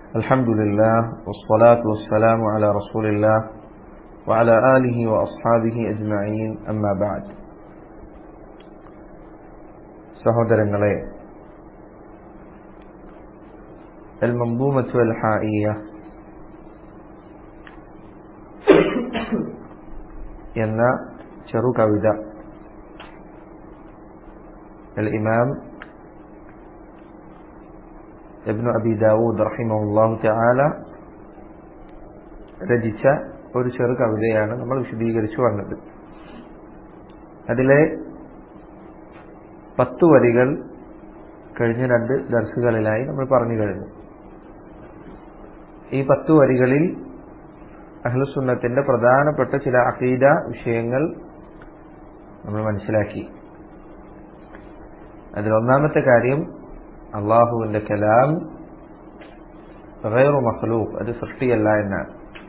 الحمد لله والصلاة والسلام على رسول الله وعلى آله وأصحابه أجمعين أما بعد സഹോദരങ്ങളെ المنظومة الحائية എന്ന ചെറു കവിത الإمام ابن أبي داود رحمه الله تعالى രചിച്ച ഒരു ചെറു കവിതയാണ് നമ്മൾ വിശദീകരിച്ചു വന്നത് അതിലെ പത്തു വരികൾ കഴിഞ്ഞ രണ്ട് ദർസുകളിലായി നമ്മൾ പറഞ്ഞു കഴിഞ്ഞു ഈ പത്തു വരികളിൽ അഹ്ലുസുന്നത്തിന്റെ പ്രധാനപ്പെട്ട ചില അഖീദ വിഷയങ്ങൾ നമ്മൾ മനസ്സിലാക്കി അതിലൊന്നാമത്തെ കാര്യം അള്ളാഹുവിന്റെ കലാം ഗൈറു മഖ്ലൂഖ് അത് സൃഷ്ടിയല്ല എന്നാണ്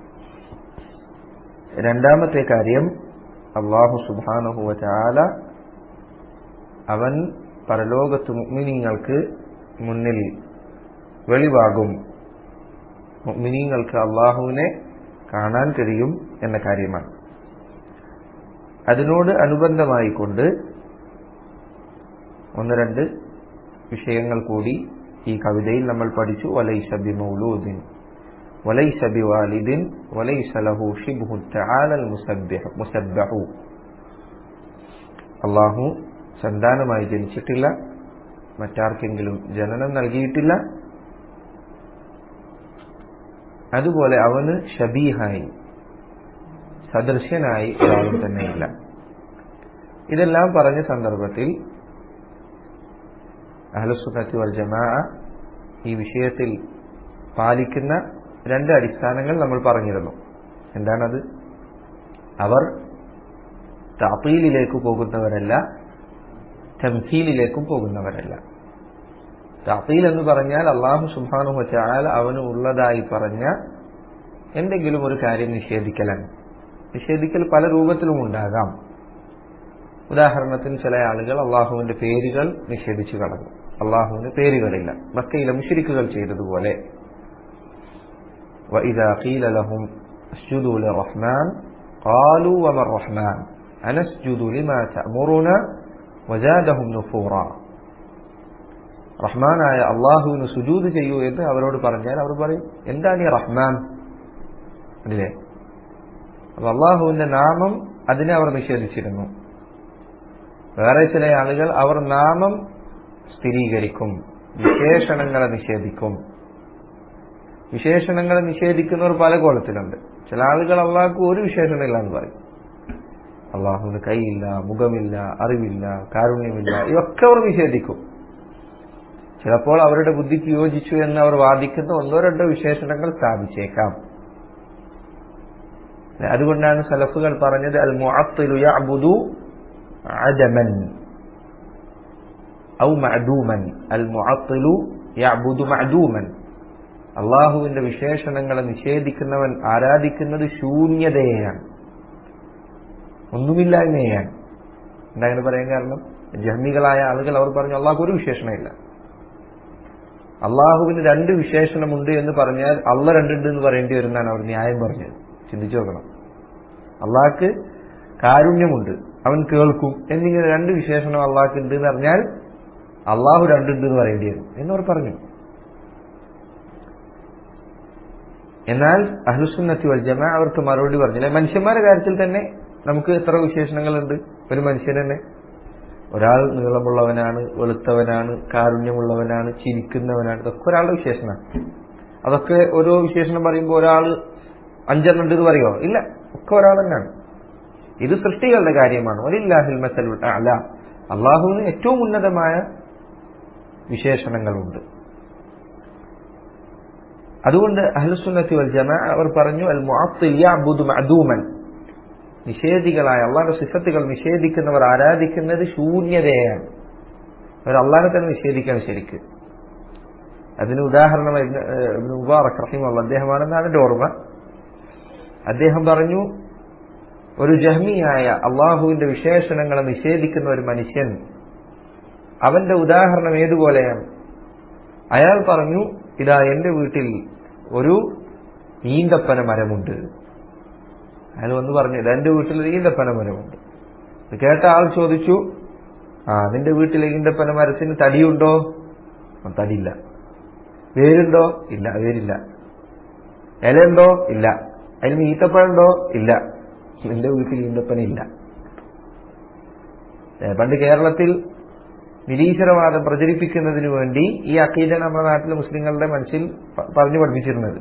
രണ്ടാമത്തെ കാര്യം അള്ളാഹു സുബാനുഹുവ ചാല അവൻ പരലോകത്ത് മുഅ്മിനീങ്ങൾക്ക് മുന്നിൽ വെളിവാകും മുഅ്മിനീങ്ങൾക്ക് അള്ളാഹുവിനെ കാണാൻ കഴിയും എന്ന കാര്യമാണ് അതിനോട് അനുബന്ധമായിക്കൊണ്ട് ഒന്ന് രണ്ട് വിഷയങ്ങൾ കൂടി ഈ കവിതയിൽ നമ്മൾ പഠിച്ചു വലൈസ ബി മൗലൂദിൻ വലൈസ ബി വാലിദിൻ വലൈസ ലഹു ഷിബ്ഹു തആലൽ മുസബ്ബിഹ് മുസബ്ബഹു അല്ലാഹു സന്താനമായി ജനിച്ചിട്ടില്ല മറ്റാർക്കെങ്കിലും ജനനം നൽകിയിട്ടില്ല അതുപോലെ അവന് ഷബീഹായി സദൃശ്യനായി ഒരാളും തന്നെയില്ല ഇതെല്ലാം പറഞ്ഞ സന്ദർഭത്തിൽ അഹ്ലുസുന്നത്തി വൽ ജമാ ഈ വിഷയത്തിൽ പാലിക്കുന്ന രണ്ട് അടിസ്ഥാനങ്ങൾ നമ്മൾ പറഞ്ഞിരുന്നു എന്താണത് അവർ താപ്പീലിലേക്ക് പോകുന്നവരല്ല തംസീലിലേക്കും പോകുന്നവരല്ല താപ്പീൽ എന്ന് പറഞ്ഞാൽ അള്ളാഹു സുബാനു വച്ചാൽ അവന് ഉള്ളതായി പറഞ്ഞ എന്തെങ്കിലും ഒരു കാര്യം നിഷേധിക്കലാണ് നിഷേധിക്കൽ പല രൂപത്തിലും ഉണ്ടാകാം ഉദാഹരണത്തിന് ചില ആളുകൾ അള്ളാഹുവിന്റെ പേരുകൾ നിഷേധിച്ചു കളഞ്ഞു അള്ളാഹുവിന് പേരുകളില്ല മക്കയിലെ മുഷിരിക്കുകൾ ചെയ്തതുപോലെ وإذا قيل لهم اسجدوا للرحمن قالوا وما الرحمن أنسجد لما تأمرنا وزادهم نفورا റഹ്മാനായ അള്ളാഹുവിന് സുജൂത് ചെയ്യൂ എന്ന് അവരോട് പറഞ്ഞാൽ അവർ പറയും എന്താണ് ഈ റഹ്മാൻ അല്ലേ അപ്പൊ അള്ളാഹുവിന്റെ നാമം അതിനെ അവർ നിഷേധിച്ചിരുന്നു വേറെ ചില ആളുകൾ അവർ നാമം സ്ഥിരീകരിക്കും വിശേഷണങ്ങളെ നിഷേധിക്കും വിശേഷണങ്ങളെ നിഷേധിക്കുന്നവർ പല കോലത്തിലുണ്ട് ചില ആളുകൾ അള്ളാഹ്ക്ക് ഒരു വിശേഷണമില്ല എന്ന് പറയും അള്ളാഹുവിന് കൈയില്ല മുഖമില്ല അറിവില്ല കാരുണ്യമില്ല ഇതൊക്കെ അവർ നിഷേധിക്കും ചിലപ്പോൾ അവരുടെ ബുദ്ധിക്ക് യോജിച്ചു എന്ന് അവർ വാദിക്കുന്ന ഒന്നോ രണ്ടോ വിശേഷണങ്ങൾ സ്ഥാപിച്ചേക്കാം അതുകൊണ്ടാണ് സലഫുകൾ പറഞ്ഞത് അൽ മുഅത്തിലു യഅബുദു അദമൻ ഔ മഅദൂമൻ അൽ മുഅത്തിലു യഅബുദു മഅദൂമൻ അള്ളാഹുവിന്റെ വിശേഷണങ്ങളെ നിഷേധിക്കുന്നവൻ ആരാധിക്കുന്നത് ശൂന്യതയെയാണ് ഒന്നുമില്ലായ്മയാണ് എന്താ അങ്ങനെ പറയാൻ കാരണം ജഹ്മികളായ ആളുകൾ അവർ പറഞ്ഞു അള്ളാഹു ഒരു വിശേഷണമില്ല അള്ളാഹുവിന് രണ്ട് വിശേഷണമുണ്ട് എന്ന് പറഞ്ഞാൽ അള്ള രണ്ടുണ്ട് എന്ന് പറയേണ്ടി വരുന്നതാണ് അവർ ന്യായം പറഞ്ഞത് ചിന്തിച്ചു നോക്കണം അള്ളാഹ്ക്ക് കാരുണ്യമുണ്ട് അവൻ കേൾക്കും എന്നിങ്ങനെ രണ്ട് വിശേഷണം അള്ളാഹ്ക്ക് ഉണ്ട് എന്ന് പറഞ്ഞാൽ അള്ളാഹു രണ്ടുണ്ട് എന്ന് പറയേണ്ടി വരും എന്നവർ പറഞ്ഞു എന്നാൽ അഹ്ലുസുന്നത്തി വൽ ജമാ അവർക്ക് മറുപടി പറഞ്ഞില്ല മനുഷ്യന്മാരുടെ കാര്യത്തിൽ തന്നെ നമുക്ക് എത്ര വിശേഷണങ്ങളുണ്ട് ഒരു മനുഷ്യൻ തന്നെ ഒരാൾ നീളമുള്ളവനാണ് വെളുത്തവനാണ് കാരുണ്യമുള്ളവനാണ് ചിരിക്കുന്നവനാണ് ഇതൊക്കെ ഒരാളുടെ വിശേഷണമാണ് അതൊക്കെ ഓരോ വിശേഷണം പറയുമ്പോൾ ഒരാൾ അഞ്ചെണ്ണം ഉണ്ട് എന്ന് പറയുമോ ഇല്ല ഒക്കെ ഒരാൾ തന്നെയാണ് ഇത് സൃഷ്ടികളുടെ കാര്യമാണ് ഒലില്ലാഹിൽ മസൽ അല അള്ളാഹുവിന് ഏറ്റവും ഉന്നതമായ വിശേഷണങ്ങളുണ്ട് അതുകൊണ്ട് അഹ്ലുസുന്നത്തി വൽ ജമാ അവർ പറഞ്ഞു അൽ മുഅത്തിൽ യഅബുദു മഅദൂമൻ നിഷേധികളായ അള്ളാഹുടെ സിഫത്തുകൾ നിഷേധിക്കുന്നവർ ആരാധിക്കുന്നത് ശൂന്യതയാണ് അവർ അള്ളാഹെ തന്നെ നിഷേധിക്കാൻ ശരിക്ക് അതിന് ഉദാഹരണം മുബാറക് റഹിമുള്ള അദ്ദേഹമാണെന്നാണ് എൻ്റെ ഓർമ്മ അദ്ദേഹം പറഞ്ഞു ഒരു ജഹ്മിയായ അള്ളാഹുവിന്റെ വിശേഷണങ്ങളെ നിഷേധിക്കുന്ന ഒരു മനുഷ്യൻ അവന്റെ ഉദാഹരണം ഏതുപോലെയാണ് അയാൾ പറഞ്ഞു ഇതാ എന്റെ വീട്ടിൽ ഒരു ഈന്തപ്പന മരമുണ്ട് അയാൾ വന്ന് പറഞ്ഞു "ഇതാ എന്റെ വീട്ടിൽ ഒരു ഈന്തപ്പന മരമുണ്ട് ഇത് കേട്ട ആൾ ചോദിച്ചു ആ നിന്റെ വീട്ടിലെ ഈന്തപ്പന മരത്തിന് തടിയുണ്ടോ ആ, തടിയില്ല വേരുണ്ടോ ഇല്ല വേരില്ല ഇലയുണ്ടോ ഇല്ല അതിന് ഈത്തപ്പഴുണ്ടോ ഇല്ല നിന്റെ വീട്ടിൽ ഈന്തപ്പന ഇല്ല ഏ, പണ്ട് കേരളത്തിൽ നിരീശ്വരവാദം പ്രചരിപ്പിക്കുന്നതിന് വേണ്ടി ഈ അക്കീദ നമ്മുടെ നാട്ടിലെ മുസ്ലിങ്ങളുടെ മനസ്സിൽ പ- പറഞ്ഞു പഠിപ്പിച്ചിരുന്നത്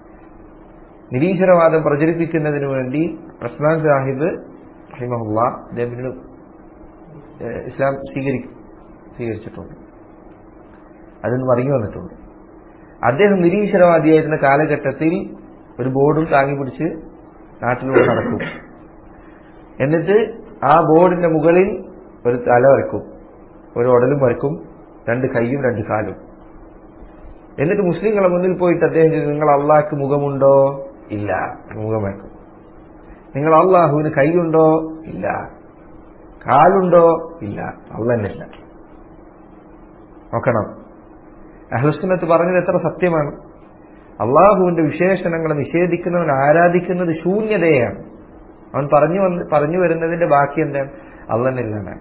നിരീശ്വരവാദം പ്രചരിപ്പിക്കുന്നതിന് വേണ്ടി ഉസ്മാൻ സാഹിബ് റഹിമഹുല്ല അദ്ദേഹത്തിന് ഏഹ് ഇസ്ലാം സ്വീകരി സ്വീകരിച്ചിട്ടുണ്ട് അതിന് മറിഞ്ഞു വന്നിട്ടുണ്ട് അദ്ദേഹം നിരീശ്വരവാദിയായിരുന്ന കാലഘട്ടത്തിൽ ഒരു ബോർഡും താങ്ങി പിടിച്ച് നാട്ടിലൂടെ നടക്കും എന്നിട്ട് ആ ബോർഡിന്റെ മുകളിൽ ഒരു തല വരക്കും ഒരു ഉടലും വരക്കും രണ്ട് കൈയും രണ്ട് കാലും എന്നിട്ട് മുസ്ലിങ്ങളെ മുന്നിൽ പോയിട്ട് അദ്ദേഹം ചോദിച്ചു, നിങ്ങൾ അള്ളാഹ്ക്ക് മുഖമുണ്ടോ ഇല്ല മുഖം വരക്കും നിങ്ങൾ അള്ളാഹുവിന് കൈയുണ്ടോ ഇല്ല കാലുണ്ടോ ഇല്ല അള്ളന്നില്ല നോക്കണം അഹ്ലുസുന്നത്ത് പറഞ്ഞത് എത്ര സത്യമാണ് അള്ളാഹുവിന്റെ വിശേഷണങ്ങളെ നിഷേധിക്കുന്നവൻ ആരാധിക്കുന്നത് ശൂന്യതയാണ് അവൻ പറഞ്ഞു വന്ന് പറഞ്ഞു വരുന്നതിന്റെ ബാക്കി എന്താണ് അള്ളന്നില്ലാണ്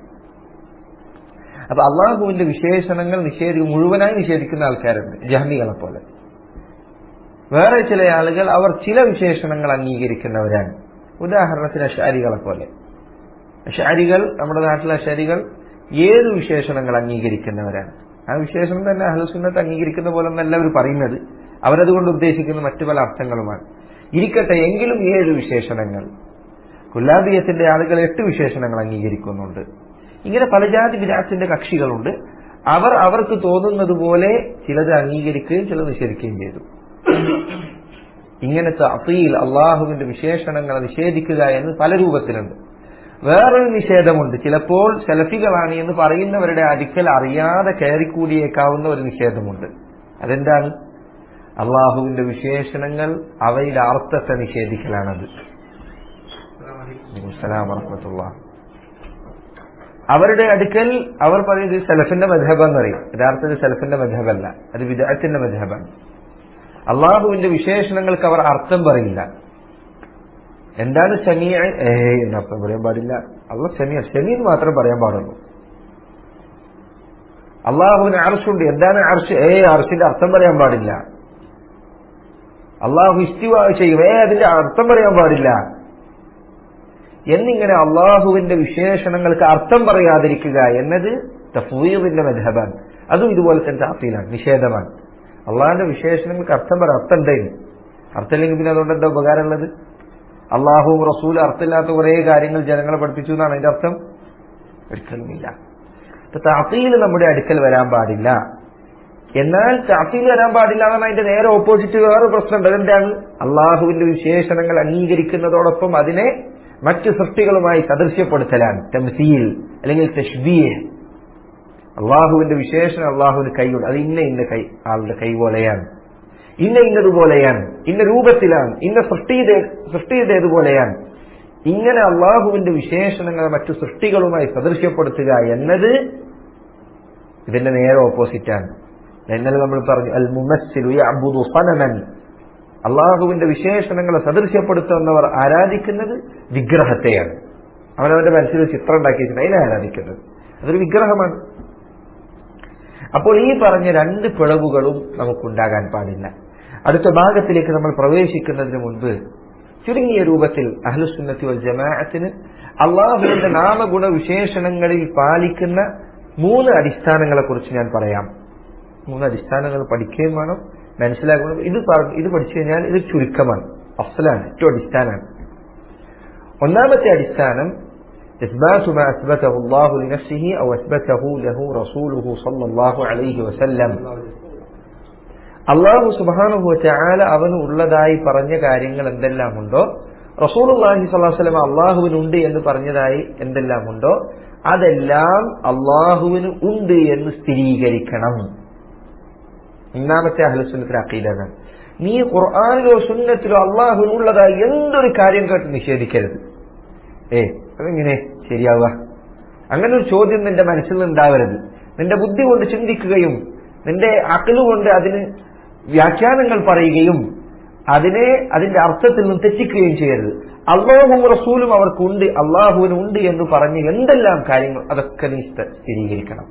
അപ്പൊ അള്ളാഹുവിന്റെ വിശേഷണങ്ങൾ നിഷേധി മുഴുവനായി നിഷേധിക്കുന്ന ആൾക്കാരുണ്ട് ജഹ്മികളെ പോലെ വേറെ ചില ആളുകൾ അവർ ചില വിശേഷണങ്ങൾ അംഗീകരിക്കുന്നവരാണ് ഉദാഹരണത്തിന് അഷാരികളെ പോലെ അഷാരികൾ നമ്മുടെ നാട്ടിലെ അഷാരികൾ ഏത് വിശേഷണങ്ങൾ അംഗീകരിക്കുന്നവരാണ് ആ വിശേഷണം തന്നെ അഹ്ലുസുന്നത്ത് അംഗീകരിക്കുന്ന പോലെ ഒന്നല്ല അവർ പറയുന്നത് അവരതുകൊണ്ട് ഉദ്ദേശിക്കുന്ന മറ്റു പല അർത്ഥങ്ങളുമാണ് ഇരിക്കട്ടെ എങ്കിലും ഏഴ് വിശേഷണങ്ങൾ കുല്ലാബിയത്തിന്റെ ആളുകൾ എട്ട് വിശേഷണങ്ങൾ അംഗീകരിക്കുന്നുണ്ട് ഇങ്ങനെ പല ജാതി വിരാത്തിന്റെ കക്ഷികളുണ്ട് അവർ അവർക്ക് തോന്നുന്നത് പോലെ ചിലത് അംഗീകരിക്കുകയും ചിലത് നിഷേധിക്കുകയും ചെയ്തു ഇങ്ങനത്തെ അഫീൽ അള്ളാഹുവിന്റെ വിശേഷണങ്ങളെ നിഷേധിക്കുക എന്ന് പല രൂപത്തിലുണ്ട് വേറൊരു നിഷേധമുണ്ട് ചിലപ്പോൾ സെലഫികളാണ് എന്ന് പറയുന്നവരുടെ അടുക്കൽ അറിയാതെ കയറിക്കൂടിയേക്കാവുന്ന ഒരു നിഷേധമുണ്ട് അതെന്താണ് അള്ളാഹുവിന്റെ വിശേഷണങ്ങൾ അവയുടെ അർത്ഥത്തെ നിഷേധിക്കലാണത് അസ്സലാമു വറഹ്മത്തുള്ളാഹി. അവരുടെ അടുക്കൽ അവർ പറയുന്നത് സെലഫിന്റെ മധബ് എന്നറിയും യഥാർത്ഥത്തിൽ സെലഫിന്റെ മധബല്ല അത് വിദഗ്ധത്തിന്റെ മധബാണ് അള്ളാഹുവിന്റെ വിശേഷണങ്ങൾക്ക് അവർ അർത്ഥം പറയില്ല എന്താണ് ഷമിയ ഏ എന്നർത്ഥം പറയാൻ പാടില്ല അള്ള ഷമിയ ഷമി എന്ന് മാത്രം പറയാൻ പാടുള്ളൂ അള്ളാഹുവിന് അർഷുണ്ട് എന്താണ് അർഷ് ഏ അർഷിന്റെ അർത്ഥം പറയാൻ പാടില്ല അള്ളാഹു ഇസ്തിവ ചെയ്യും ഏ അതിന്റെ അർത്ഥം പറയാൻ പാടില്ല എന്നിങ്ങനെ അള്ളാഹുവിന്റെ വിശേഷണങ്ങൾക്ക് അർത്ഥം പറയാതിരിക്കുക എന്നത് തഫ്വീദിന്റെ മധബാണ് അതും ഇതുപോലെ തന്നെ താഫീലാണ് നിഷേധമാണ് അള്ളാഹിന്റെ വിശേഷണങ്ങൾക്ക് അർത്ഥം പറ അർത്ഥം ഉണ്ടായിരുന്നു അർത്ഥമില്ലെങ്കിൽ പിന്നെ അതുകൊണ്ട് എന്താ ഉപകാരമുള്ളത് അള്ളാഹുവും റസൂലും അർത്ഥമില്ലാത്ത കുറേ കാര്യങ്ങൾ ജനങ്ങളെ പഠിപ്പിച്ചു എന്നാണ് അതിന്റെ അർത്ഥം ഒരിക്കലുമില്ല ഇപ്പൊ താഫീൽ നമ്മുടെ അടുക്കൽ വരാൻ പാടില്ല എന്നാൽ താഫീൽ വരാൻ പാടില്ല എന്നാണ് അതിന്റെ നേരെ ഓപ്പോസിറ്റ് വേറെ പ്രശ്നമുണ്ട് അതെന്താണ് അള്ളാഹുവിന്റെ വിശേഷണങ്ങൾ അംഗീകരിക്കുന്നതോടൊപ്പം അതിനെ മറ്റു സൃഷ്ടികളുമായി സദൃശ്യപ്പെടുത്തലാണ് തംസീൽ അല്ലെങ്കിൽ തഷ്ബീഹ് അള്ളാഹുവിന്റെ വിശേഷണം അള്ളാഹുവിന് കൈയുണ്ട് അത് ഇന്ന ഇന്ന കൈ ആളുടെ കൈ പോലെയാണ് ഇന്ന ഇന്നതുപോലെയാണ് ഇന്ന രൂപത്തിലാണ് ഇന്ന സൃഷ്ടിയുടെ സൃഷ്ടിയുടേതുപോലെയാണ് ഇങ്ങനെ അള്ളാഹുവിന്റെ വിശേഷണങ്ങൾ മറ്റു സൃഷ്ടികളുമായി സദൃശ്യപ്പെടുത്തുക എന്നത് ഇതിന്റെ നേരെ ഓപ്പോസിറ്റാണ് ഇന്നലെ നമ്മൾ പറഞ്ഞു അൽ മുമസ്സിലു യഅ്ബുദു സനമൻ അള്ളാഹുവിന്റെ വിശേഷണങ്ങളെ സദൃശ്യപ്പെടുത്തുന്നവർ ആരാധിക്കുന്നത് വിഗ്രഹത്തെയാണ് അവനവന്റെ മനസ്സിൽ ഒരു ചിത്രം ഉണ്ടാക്കി വെച്ചിട്ട് അതിനെ ആരാധിക്കുന്നത് അതൊരു വിഗ്രഹമാണ് അപ്പോൾ ഈ പറഞ്ഞ രണ്ട് പിഴവുകളും നമുക്കുണ്ടാകാൻ പാടില്ല അടുത്ത ഭാഗത്തിലേക്ക് നമ്മൾ പ്രവേശിക്കുന്നതിന് മുൻപ് ചുരുങ്ങിയ രൂപത്തിൽ അഹ്ലുസുന്നത്തി വൽ ജമാഅത്തിന് അള്ളാഹുവിന്റെ നാമഗുണ വിശേഷണങ്ങളിൽ പാലിക്കുന്ന മൂന്ന് അടിസ്ഥാനങ്ങളെ കുറിച്ച് ഞാൻ പറയാം മൂന്ന് അടിസ്ഥാനങ്ങൾ പഠിക്കുകയും വേണം മനസ്സിലാക്കണം ഇത് പറ- ഇത് പഠിച്ചു കഴിഞ്ഞാൽ ഇത് ചുരുക്കമാണ് അഫ്സലാണ് ഏറ്റവും അടിസ്ഥാനമാണ് ഒന്നാമത്തെ അടിസ്ഥാനം إثبات ما أثبته الله لنفسه أو أثبته له رسوله صلى الله عليه وسلم അള്ളാഹു സുബാനുഹു ചാല അവന് ഉള്ളതായി പറഞ്ഞ കാര്യങ്ങൾ എന്തെല്ലാമുണ്ടോ റസൂൽ അള്ളാഹി സ്വലാഹു വസ്ലം അള്ളാഹുവിനുണ്ട് എന്ന് പറഞ്ഞതായി എന്തെല്ലാമുണ്ടോ അതെല്ലാം അള്ളാഹുവിന് ഉണ്ട് എന്ന് സ്ഥിരീകരിക്കണം ഒന്നാമത്തെ അഹ്ലുസുന്നത്തിന്റെ അക്കീലാണ് നീ ഖുർആാനിലോ സുന്നത്തിലോ അള്ളാഹുവിനുള്ളതായി എന്തൊരു കാര്യം കേട്ട് നിഷേധിക്കരുത് ഏ അതെങ്ങനെ ശരിയാവുക അങ്ങനെ ഒരു ചോദ്യം നിന്റെ മനസ്സിൽ നിന്ന് ഉണ്ടാവരുത് നിന്റെ ബുദ്ധി കൊണ്ട് ചിന്തിക്കുകയും നിന്റെ അക്കല് കൊണ്ട് അതിന് വ്യാഖ്യാനങ്ങൾ പറയുകയും അതിനെ അതിന്റെ അർത്ഥത്തിൽ നിന്ന് തെറ്റിക്കുകയും ചെയ്യരുത് അള്ളാഹുവും റസൂലും അവർക്കുണ്ട് അള്ളാഹുവിന് ഉണ്ട് എന്ന് പറഞ്ഞ് എന്തെല്ലാം കാര്യങ്ങൾ അതൊക്കെ നീ സ്ഥ- സ്ഥിരീകരിക്കണം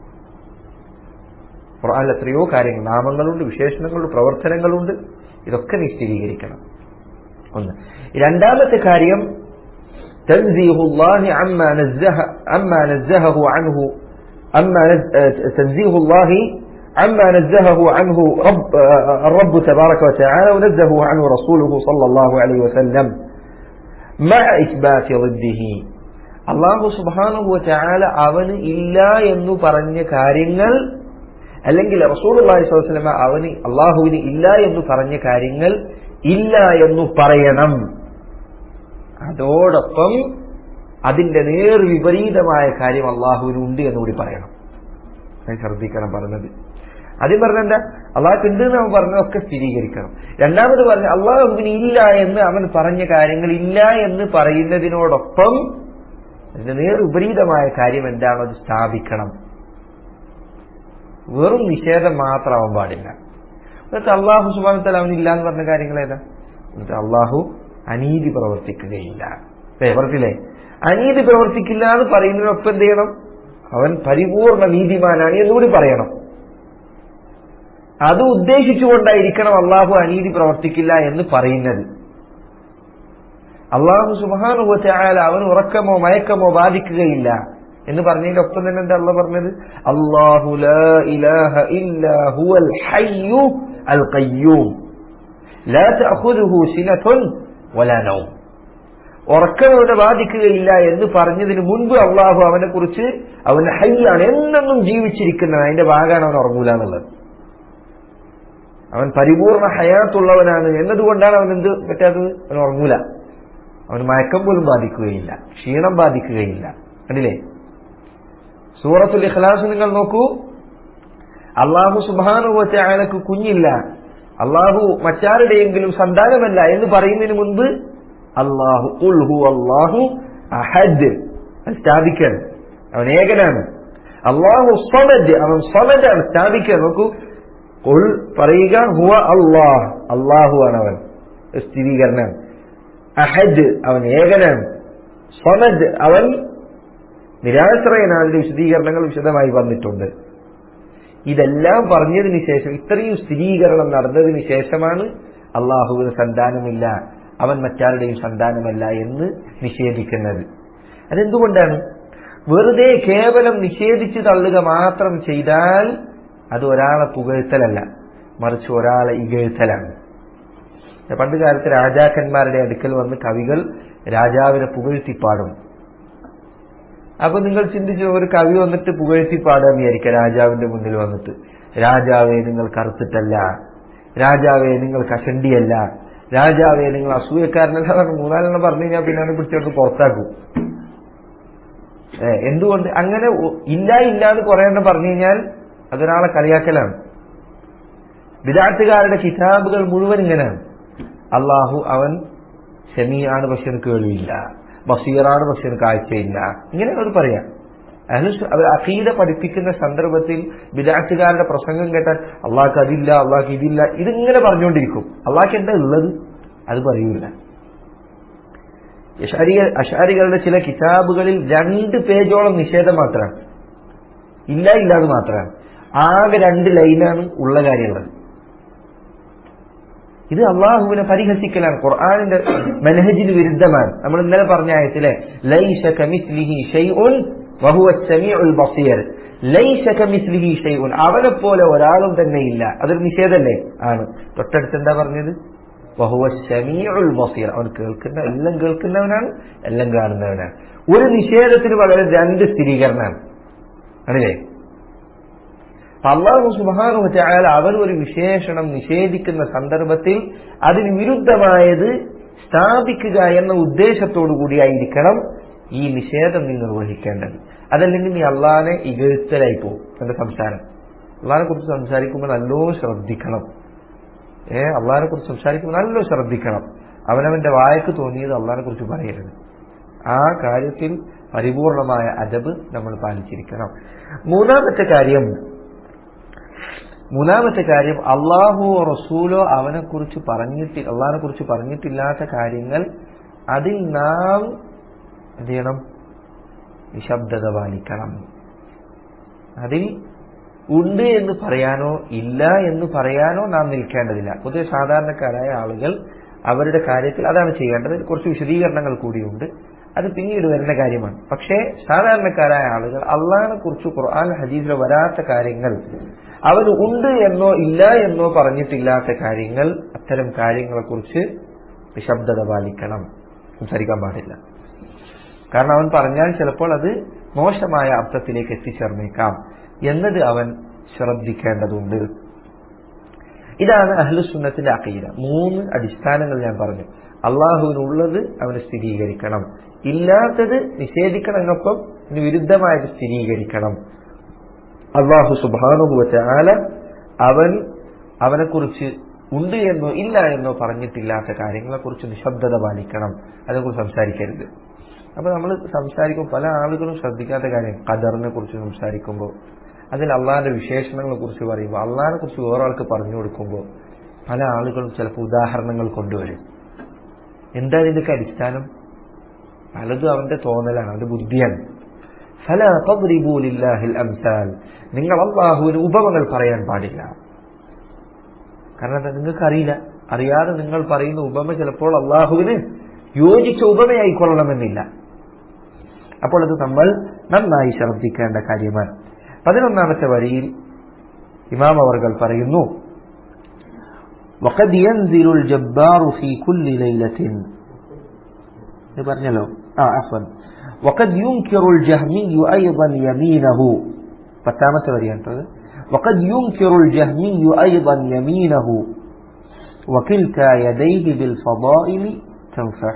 ഖുർആനിൽ എത്രയോ കാര്യങ്ങൾ നാമങ്ങളുണ്ട് വിശേഷണങ്ങളുണ്ട് പ്രവർത്തനങ്ങളുണ്ട് ഇതൊക്കെ നീ സ്ഥിരീകരിക്കണം ഒന്ന് രണ്ടാമത്തെ കാര്യം تنزيه الله عما نزه عما نزهه عنه عما نز- آه، تنزيه الله عما نزهه عنه رب آه، الرب تبارك وتعالى ونزهه عنه رسوله صلى الله عليه وسلم مع إثبات ضده അള്ളാഹു സുബാനുഹു ചാല അവന് ഇല്ല എന്ന് പറഞ്ഞ കാര്യങ്ങൾ അല്ലെങ്കിൽ റസൂൽ അള്ളാഹി സ്വലമ അവന് അള്ളാഹുവിന് ഇല്ല എന്ന് പറഞ്ഞ കാര്യങ്ങൾ ഇല്ല എന്ന് പറയണം അതോടൊപ്പം അതിന്റെ നേർ വിപരീതമായ കാര്യം അള്ളാഹുവിന് ഉണ്ട് എന്നുകൂടി പറയണം അത് ശ്രദ്ധിക്കണം പറഞ്ഞത് ആദ്യം പറഞ്ഞ എന്താ അള്ളാഹ് ഉണ്ട് എന്ന് അവൻ പറഞ്ഞതൊക്കെ സ്ഥിരീകരിക്കണം രണ്ടാമത് പറഞ്ഞ അള്ളാഹുവിന് ഇല്ല എന്ന് അവൻ പറഞ്ഞ കാര്യങ്ങൾ ഇല്ല എന്ന് പറയുന്നതിനോടൊപ്പം അതിന്റെ നേർ വിപരീതമായ കാര്യം എന്താണോ അത് സ്ഥാപിക്കണം വെറും നിഷേധം മാത്രമാവാൻ പാടില്ല എന്നിട്ട് അള്ളാഹു സുബാനത്തല അവൻ ഇല്ല എന്ന് പറഞ്ഞ കാര്യങ്ങൾ ഏതാ എന്നിട്ട് അള്ളാഹു അനീതി പ്രവർത്തിക്കുകയില്ല അല്ലേ പറഞ്ഞില്ലേ അനീതി പ്രവർത്തിക്കില്ല എന്ന് പറയുന്നതിനൊപ്പം എന്ത് ചെയ്യണം അവൻ പരിപൂർണ നീതിമാനാണ് എന്നുകൂടി പറയണം അത് ഉദ്ദേശിച്ചുകൊണ്ടായിരിക്കണം അള്ളാഹു അനീതി പ്രവർത്തിക്കില്ല എന്ന് പറയുന്നത് അള്ളാഹു സുബാനുഭവത്തായാൽ അവൻ ഉറക്കമോ മയക്കമോ ബാധിക്കുകയില്ല എന്ന് പറഞ്ഞതിന്റെ ഒപ്പം തന്നെ എന്താ അള്ള പറഞ്ഞത് അള്ളാഹു ലാ ഇലാഹ ഇല്ലാ ഹുവൽ ഹയ്യു അൽ ഖയ്യൂം ലാ തഅഖുദുഹു സിനതുൻ വലാ നൗം ഉറക്കം അവനെ ബാധിക്കുകയില്ല എന്ന് പറഞ്ഞതിന് മുൻപ് അള്ളാഹു അവനെ കുറിച്ച് അവൻ ഹയ്യാണ് എന്നെന്നും ജീവിച്ചിരിക്കുന്നത് അതിന്റെ ഭാഗമാണ് അവൻ ഉറങ്ങൂല എന്നുള്ളത് അവൻ പരിപൂർണ ഹയാത്തുള്ളവനാണ് എന്നതുകൊണ്ടാണ് അവൻ എന്ത് പറ്റാത്തത് അവൻ ഉറങ്ങൂല അവന് മയക്കം പോലും ബാധിക്കുകയില്ല ക്ഷീണം ബാധിക്കുകയില്ല കണ്ടില്ലേ സൂറത്തുൽ ഇഖ്ലാസ് നിങ്ങൾ നോക്കൂ അള്ളാഹു സുബാനുവച്ച അയാൾക്ക് കുഞ്ഞില്ല അള്ളാഹു മറ്റാരുടെയെങ്കിലും സന്താനമല്ല എന്ന് പറയുന്നതിന് മുൻപ് അള്ളാഹു ഉൽഹു അള്ളാഹു അഹദ് അത് സ്ഥാപിക്കാൻ അവൻ ഏകനാണ് അള്ളാഹു സമദ് അവൻ സമദാണ് സ്ഥാപിക്കാൻ നോക്കൂ ഉൾ പറയുക ഹുവ അള്ളാഹ് അള്ളാഹു ആണ് അവൻ സ്ഥിരീകരണം അഹദ് അവൻ ഏകനാണ് സമദ് അവൻ നിരാശ്രയനാണ് അതിന്റെ വിശദീകരണങ്ങൾ വിശദമായി വന്നിട്ടുണ്ട് ഇതെല്ലാം പറഞ്ഞതിന് ശേഷം ഇത്രയും സ്ഥിരീകരണം നടന്നതിന് ശേഷമാണ് അള്ളാഹുവിന് സന്താനമില്ല അവൻ മറ്റാരുടെയും സന്താനമല്ല എന്ന് നിഷേധിക്കുന്നത് അതെന്തുകൊണ്ടാണ് വെറുതെ കേവലം നിഷേധിച്ചു തള്ളുക മാത്രം ചെയ്താൽ അത് ഒരാളെ പുകഴ്ത്തലല്ല മറിച്ച് ഒരാളെ ഇകഴ്ത്തലാണ് പണ്ട് കാലത്ത് രാജാക്കന്മാരുടെ അടുക്കൽ വന്ന് കവികൾ രാജാവിനെ പുകഴ്ത്തിപ്പാടും അപ്പൊ നിങ്ങൾ ചിന്തിച്ചു ഒരു കവി വന്നിട്ട് പുകഴ്ത്തിപ്പാടാൻ വിചാരിക്കുക രാജാവിന്റെ മുന്നിൽ വന്നിട്ട് രാജാവെ നിങ്ങൾ കറുത്തിട്ടല്ല രാജാവെ നിങ്ങൾ കഷണ്ടിയല്ല രാജാവെ നിങ്ങൾ അസൂയക്കാരനല്ല പറഞ്ഞു മൂന്നാലെണ്ണം പറഞ്ഞു കഴിഞ്ഞാൽ പിന്നെ അവനെ പിടിച്ചോട്ട് പുറത്താക്കും ഏ, എന്തുകൊണ്ട് അങ്ങനെ ഒ- ഇല്ല ഇല്ല എന്ന് കുറെ എണ്ണം പറഞ്ഞു കഴിഞ്ഞാൽ അതൊരാളെ കളിയാക്കലാണ് വിദാർത്ഥുകാരുടെ കിതാബുകൾ മുഴുവൻ ഇങ്ങനെയാണ് അള്ളാഹു അവൻ ഷമിയാണ് പക്ഷെ എനിക്ക് കേൾവിയില്ല ബസീറാണ് പക്ഷെ എനിക്ക് കാഴ്ചയില്ല ഇങ്ങനെ അവർ പറയാം അതിന് അവർ അഖീദ പഠിപ്പിക്കുന്ന സന്ദർഭത്തിൽ വിദാർത്ഥുകാരുടെ പ്രസംഗം കേട്ടാൽ അള്ളാഹ്ക്ക് അതില്ല അള്ളാഹ്ക്ക് ഇതില്ല ഇതിങ്ങനെ പറഞ്ഞുകൊണ്ടിരിക്കും അള്ളാഹ്ക്ക് എന്താ ഉള്ളത് അത് പറയൂല അഷാരിക അഷാരികളുടെ ചില കിതാബുകളിൽ രണ്ട് പേജോളം നിഷേധം മാത്രമാണ് ഇല്ല ഇല്ല എന്ന് മാത്രമാണ് ആകെ രണ്ട് ലൈനാണ് ഉള്ള കാര്യമുള്ളത് ഇത് അള്ളാഹുവിനെ പരിഹസിക്കലാണ് ഖുർആാനിന്റെ മനഹജിന് വിരുദ്ധമാണ് നമ്മൾ ഇന്നലെ പറഞ്ഞ ആയത്തിലെ ലൈസ കമിസ്ലിഹി ഷൈഉൻ വഹുവ സമീഉൽ ബസീർ ലൈസ കമിസ്ലിഹി ഷൈഉൻ അവനെ പോലെ ഒരാളും തന്നെ ഇല്ല അതൊരു നിഷേധല്ലേ ആണ് തൊട്ടടുത്ത് എന്താ പറഞ്ഞത് വഹുവ സമീഉൽ ബസീർ അവൻ കേൾക്കുന്ന എല്ലാം കേൾക്കുന്നവനാണ് എല്ലാം കാണുന്നവനാണ് ഒരു നിഷേധത്തിന് പകരം രണ്ട് സ്ഥിരീകരണമാണ് ആണല്ലേ അള്ളാഹു സുബാനു ചായാൽ അവൻ ഒരു വിശേഷണം നിഷേധിക്കുന്ന സന്ദർഭത്തിൽ അതിന് വിരുദ്ധമായത് സ്ഥാപിക്കുക എന്ന ഉദ്ദേശത്തോടു കൂടിയായിരിക്കണം ഈ നിഷേധം നീ നിർവഹിക്കേണ്ടത് അതല്ലെങ്കിൽ നീ അള്ളാഹിനെ ഇകഴ്ത്തലായി പോകും എന്റെ സംസാരം അള്ളാഹിനെ കുറിച്ച് സംസാരിക്കുമ്പോൾ നല്ലോ ശ്രദ്ധിക്കണം ഏ അള്ളാഹിനെ കുറിച്ച് സംസാരിക്കുമ്പോൾ നല്ലോ ശ്രദ്ധിക്കണം അവനവന്റെ വായക്ക് തോന്നിയത് അള്ളാഹിനെ കുറിച്ച് പറയരുത് ആ കാര്യത്തിൽ പരിപൂർണമായ അദബ് നമ്മൾ പാലിച്ചിരിക്കണം മൂന്നാമത്തെ കാര്യം മൂന്നാമത്തെ കാര്യം അള്ളാഹുവോ റസൂലോ അവനെ കുറിച്ച് പറഞ്ഞിട്ട് അള്ളാഹിനെ കുറിച്ച് പറഞ്ഞിട്ടില്ലാത്ത കാര്യങ്ങൾ അതിൽ നാം എന്ത് ചെയ്യണം നിശബ്ദത പാലിക്കണം അതിൽ ഉണ്ട് എന്ന് പറയാനോ ഇല്ല എന്ന് പറയാനോ നാം നിൽക്കേണ്ടതില്ല പൊതുവെ സാധാരണക്കാരായ ആളുകൾ അവരുടെ കാര്യത്തിൽ അതാണ് ചെയ്യേണ്ടത് കുറച്ച് വിശദീകരണങ്ങൾ കൂടിയുണ്ട് അത് പിന്നീട് വരുന്ന കാര്യമാണ് പക്ഷേ സാധാരണക്കാരായ ആളുകൾ അള്ളാഹിനെ കുറിച്ച് ഖുർആൻ ഹദീസിൽ വരാത്ത കാര്യങ്ങൾ അവന് ഉണ്ട് എന്നോ ഇല്ല എന്നോ പറഞ്ഞിട്ടില്ലാത്ത കാര്യങ്ങൾ അത്തരം കാര്യങ്ങളെക്കുറിച്ച് നിശബ്ദത പാലിക്കണം സംസാരിക്കാൻ പാടില്ല കാരണം അവൻ പറഞ്ഞാൽ ചിലപ്പോൾ അത് മോശമായ അർത്ഥത്തിലേക്ക് എത്തിച്ചേർന്നേക്കാം എന്നത് അവൻ ശ്രദ്ധിക്കേണ്ടതുണ്ട് ഇതാണ് അഹ്ലുസുന്നത്തിന്റെ അക്കീത മൂന്ന് അടിസ്ഥാനങ്ങൾ ഞാൻ പറഞ്ഞു അള്ളാഹുവിനുള്ളത് അവന് സ്ഥിരീകരിക്കണം ഇല്ലാത്തത് നിഷേധിക്കണമെന്നൊപ്പം ഇതിന് വിരുദ്ധമായത് സ്ഥിരീകരിക്കണം അള്ളാഹു സുബാനുഭവച്ച ആല അവൻ അവനെക്കുറിച്ച് ഉണ്ട് എന്നോ ഇല്ല എന്നോ പറഞ്ഞിട്ടില്ലാത്ത കാര്യങ്ങളെക്കുറിച്ച് നിശബ്ദത പാലിക്കണം അതിനെക്കുറിച്ച് സംസാരിക്കരുത് അപ്പൊ നമ്മൾ സംസാരിക്കുമ്പോൾ പല ആളുകളും ശ്രദ്ധിക്കാത്ത കാര്യം ഖദറിനെ കുറിച്ച് സംസാരിക്കുമ്പോൾ അതിൽ അള്ളാഹിന്റെ വിശേഷണങ്ങളെ കുറിച്ച് പറയുമ്പോൾ അള്ളാഹിനെ കുറിച്ച് വേറൊരാൾക്ക് പറഞ്ഞു കൊടുക്കുമ്പോൾ പല ആളുകളും ചിലപ്പോൾ ഉദാഹരണങ്ങൾ കൊണ്ടുവരും എന്താണ് ഇതിന്റെ അടിസ്ഥാനം പലതും അവന്റെ തോന്നലാണ് അവന്റെ ബുദ്ധിയാണ് ഫല തദ്രിബൂലില്ലാഹിൽ അംസാൽ നിങ്ങൾ അള്ളാഹുവിന് ഉപമകൾ പറയാൻ പാടില്ല കാരണം എന്താ നിങ്ങൾക്ക് അറിയില്ല അറിയാതെ നിങ്ങൾ പറയുന്ന ഉപമ ചിലപ്പോൾ അള്ളാഹുവിന് യോജിച്ച ഉപമയായിക്കൊള്ളണമെന്നില്ല അപ്പോൾ അത് നമ്മൾ നന്നായി ശ്രദ്ധിക്കേണ്ട കാര്യമാണ് പതിനൊന്നാമത്തെ വരിയിൽ ഇമാം അവർകൾ പറയുന്നു وقد ينزل الجبار في كل ليلة പറഞ്ഞല്ലോ ആ അഫൻ وقد ينكر الجهمي أيضا يمينه പത്താമത്തെ വരിയാണ് وقد ينكر الجهمي أيضا يمينه وكلتا يديه بالفضائل تنفح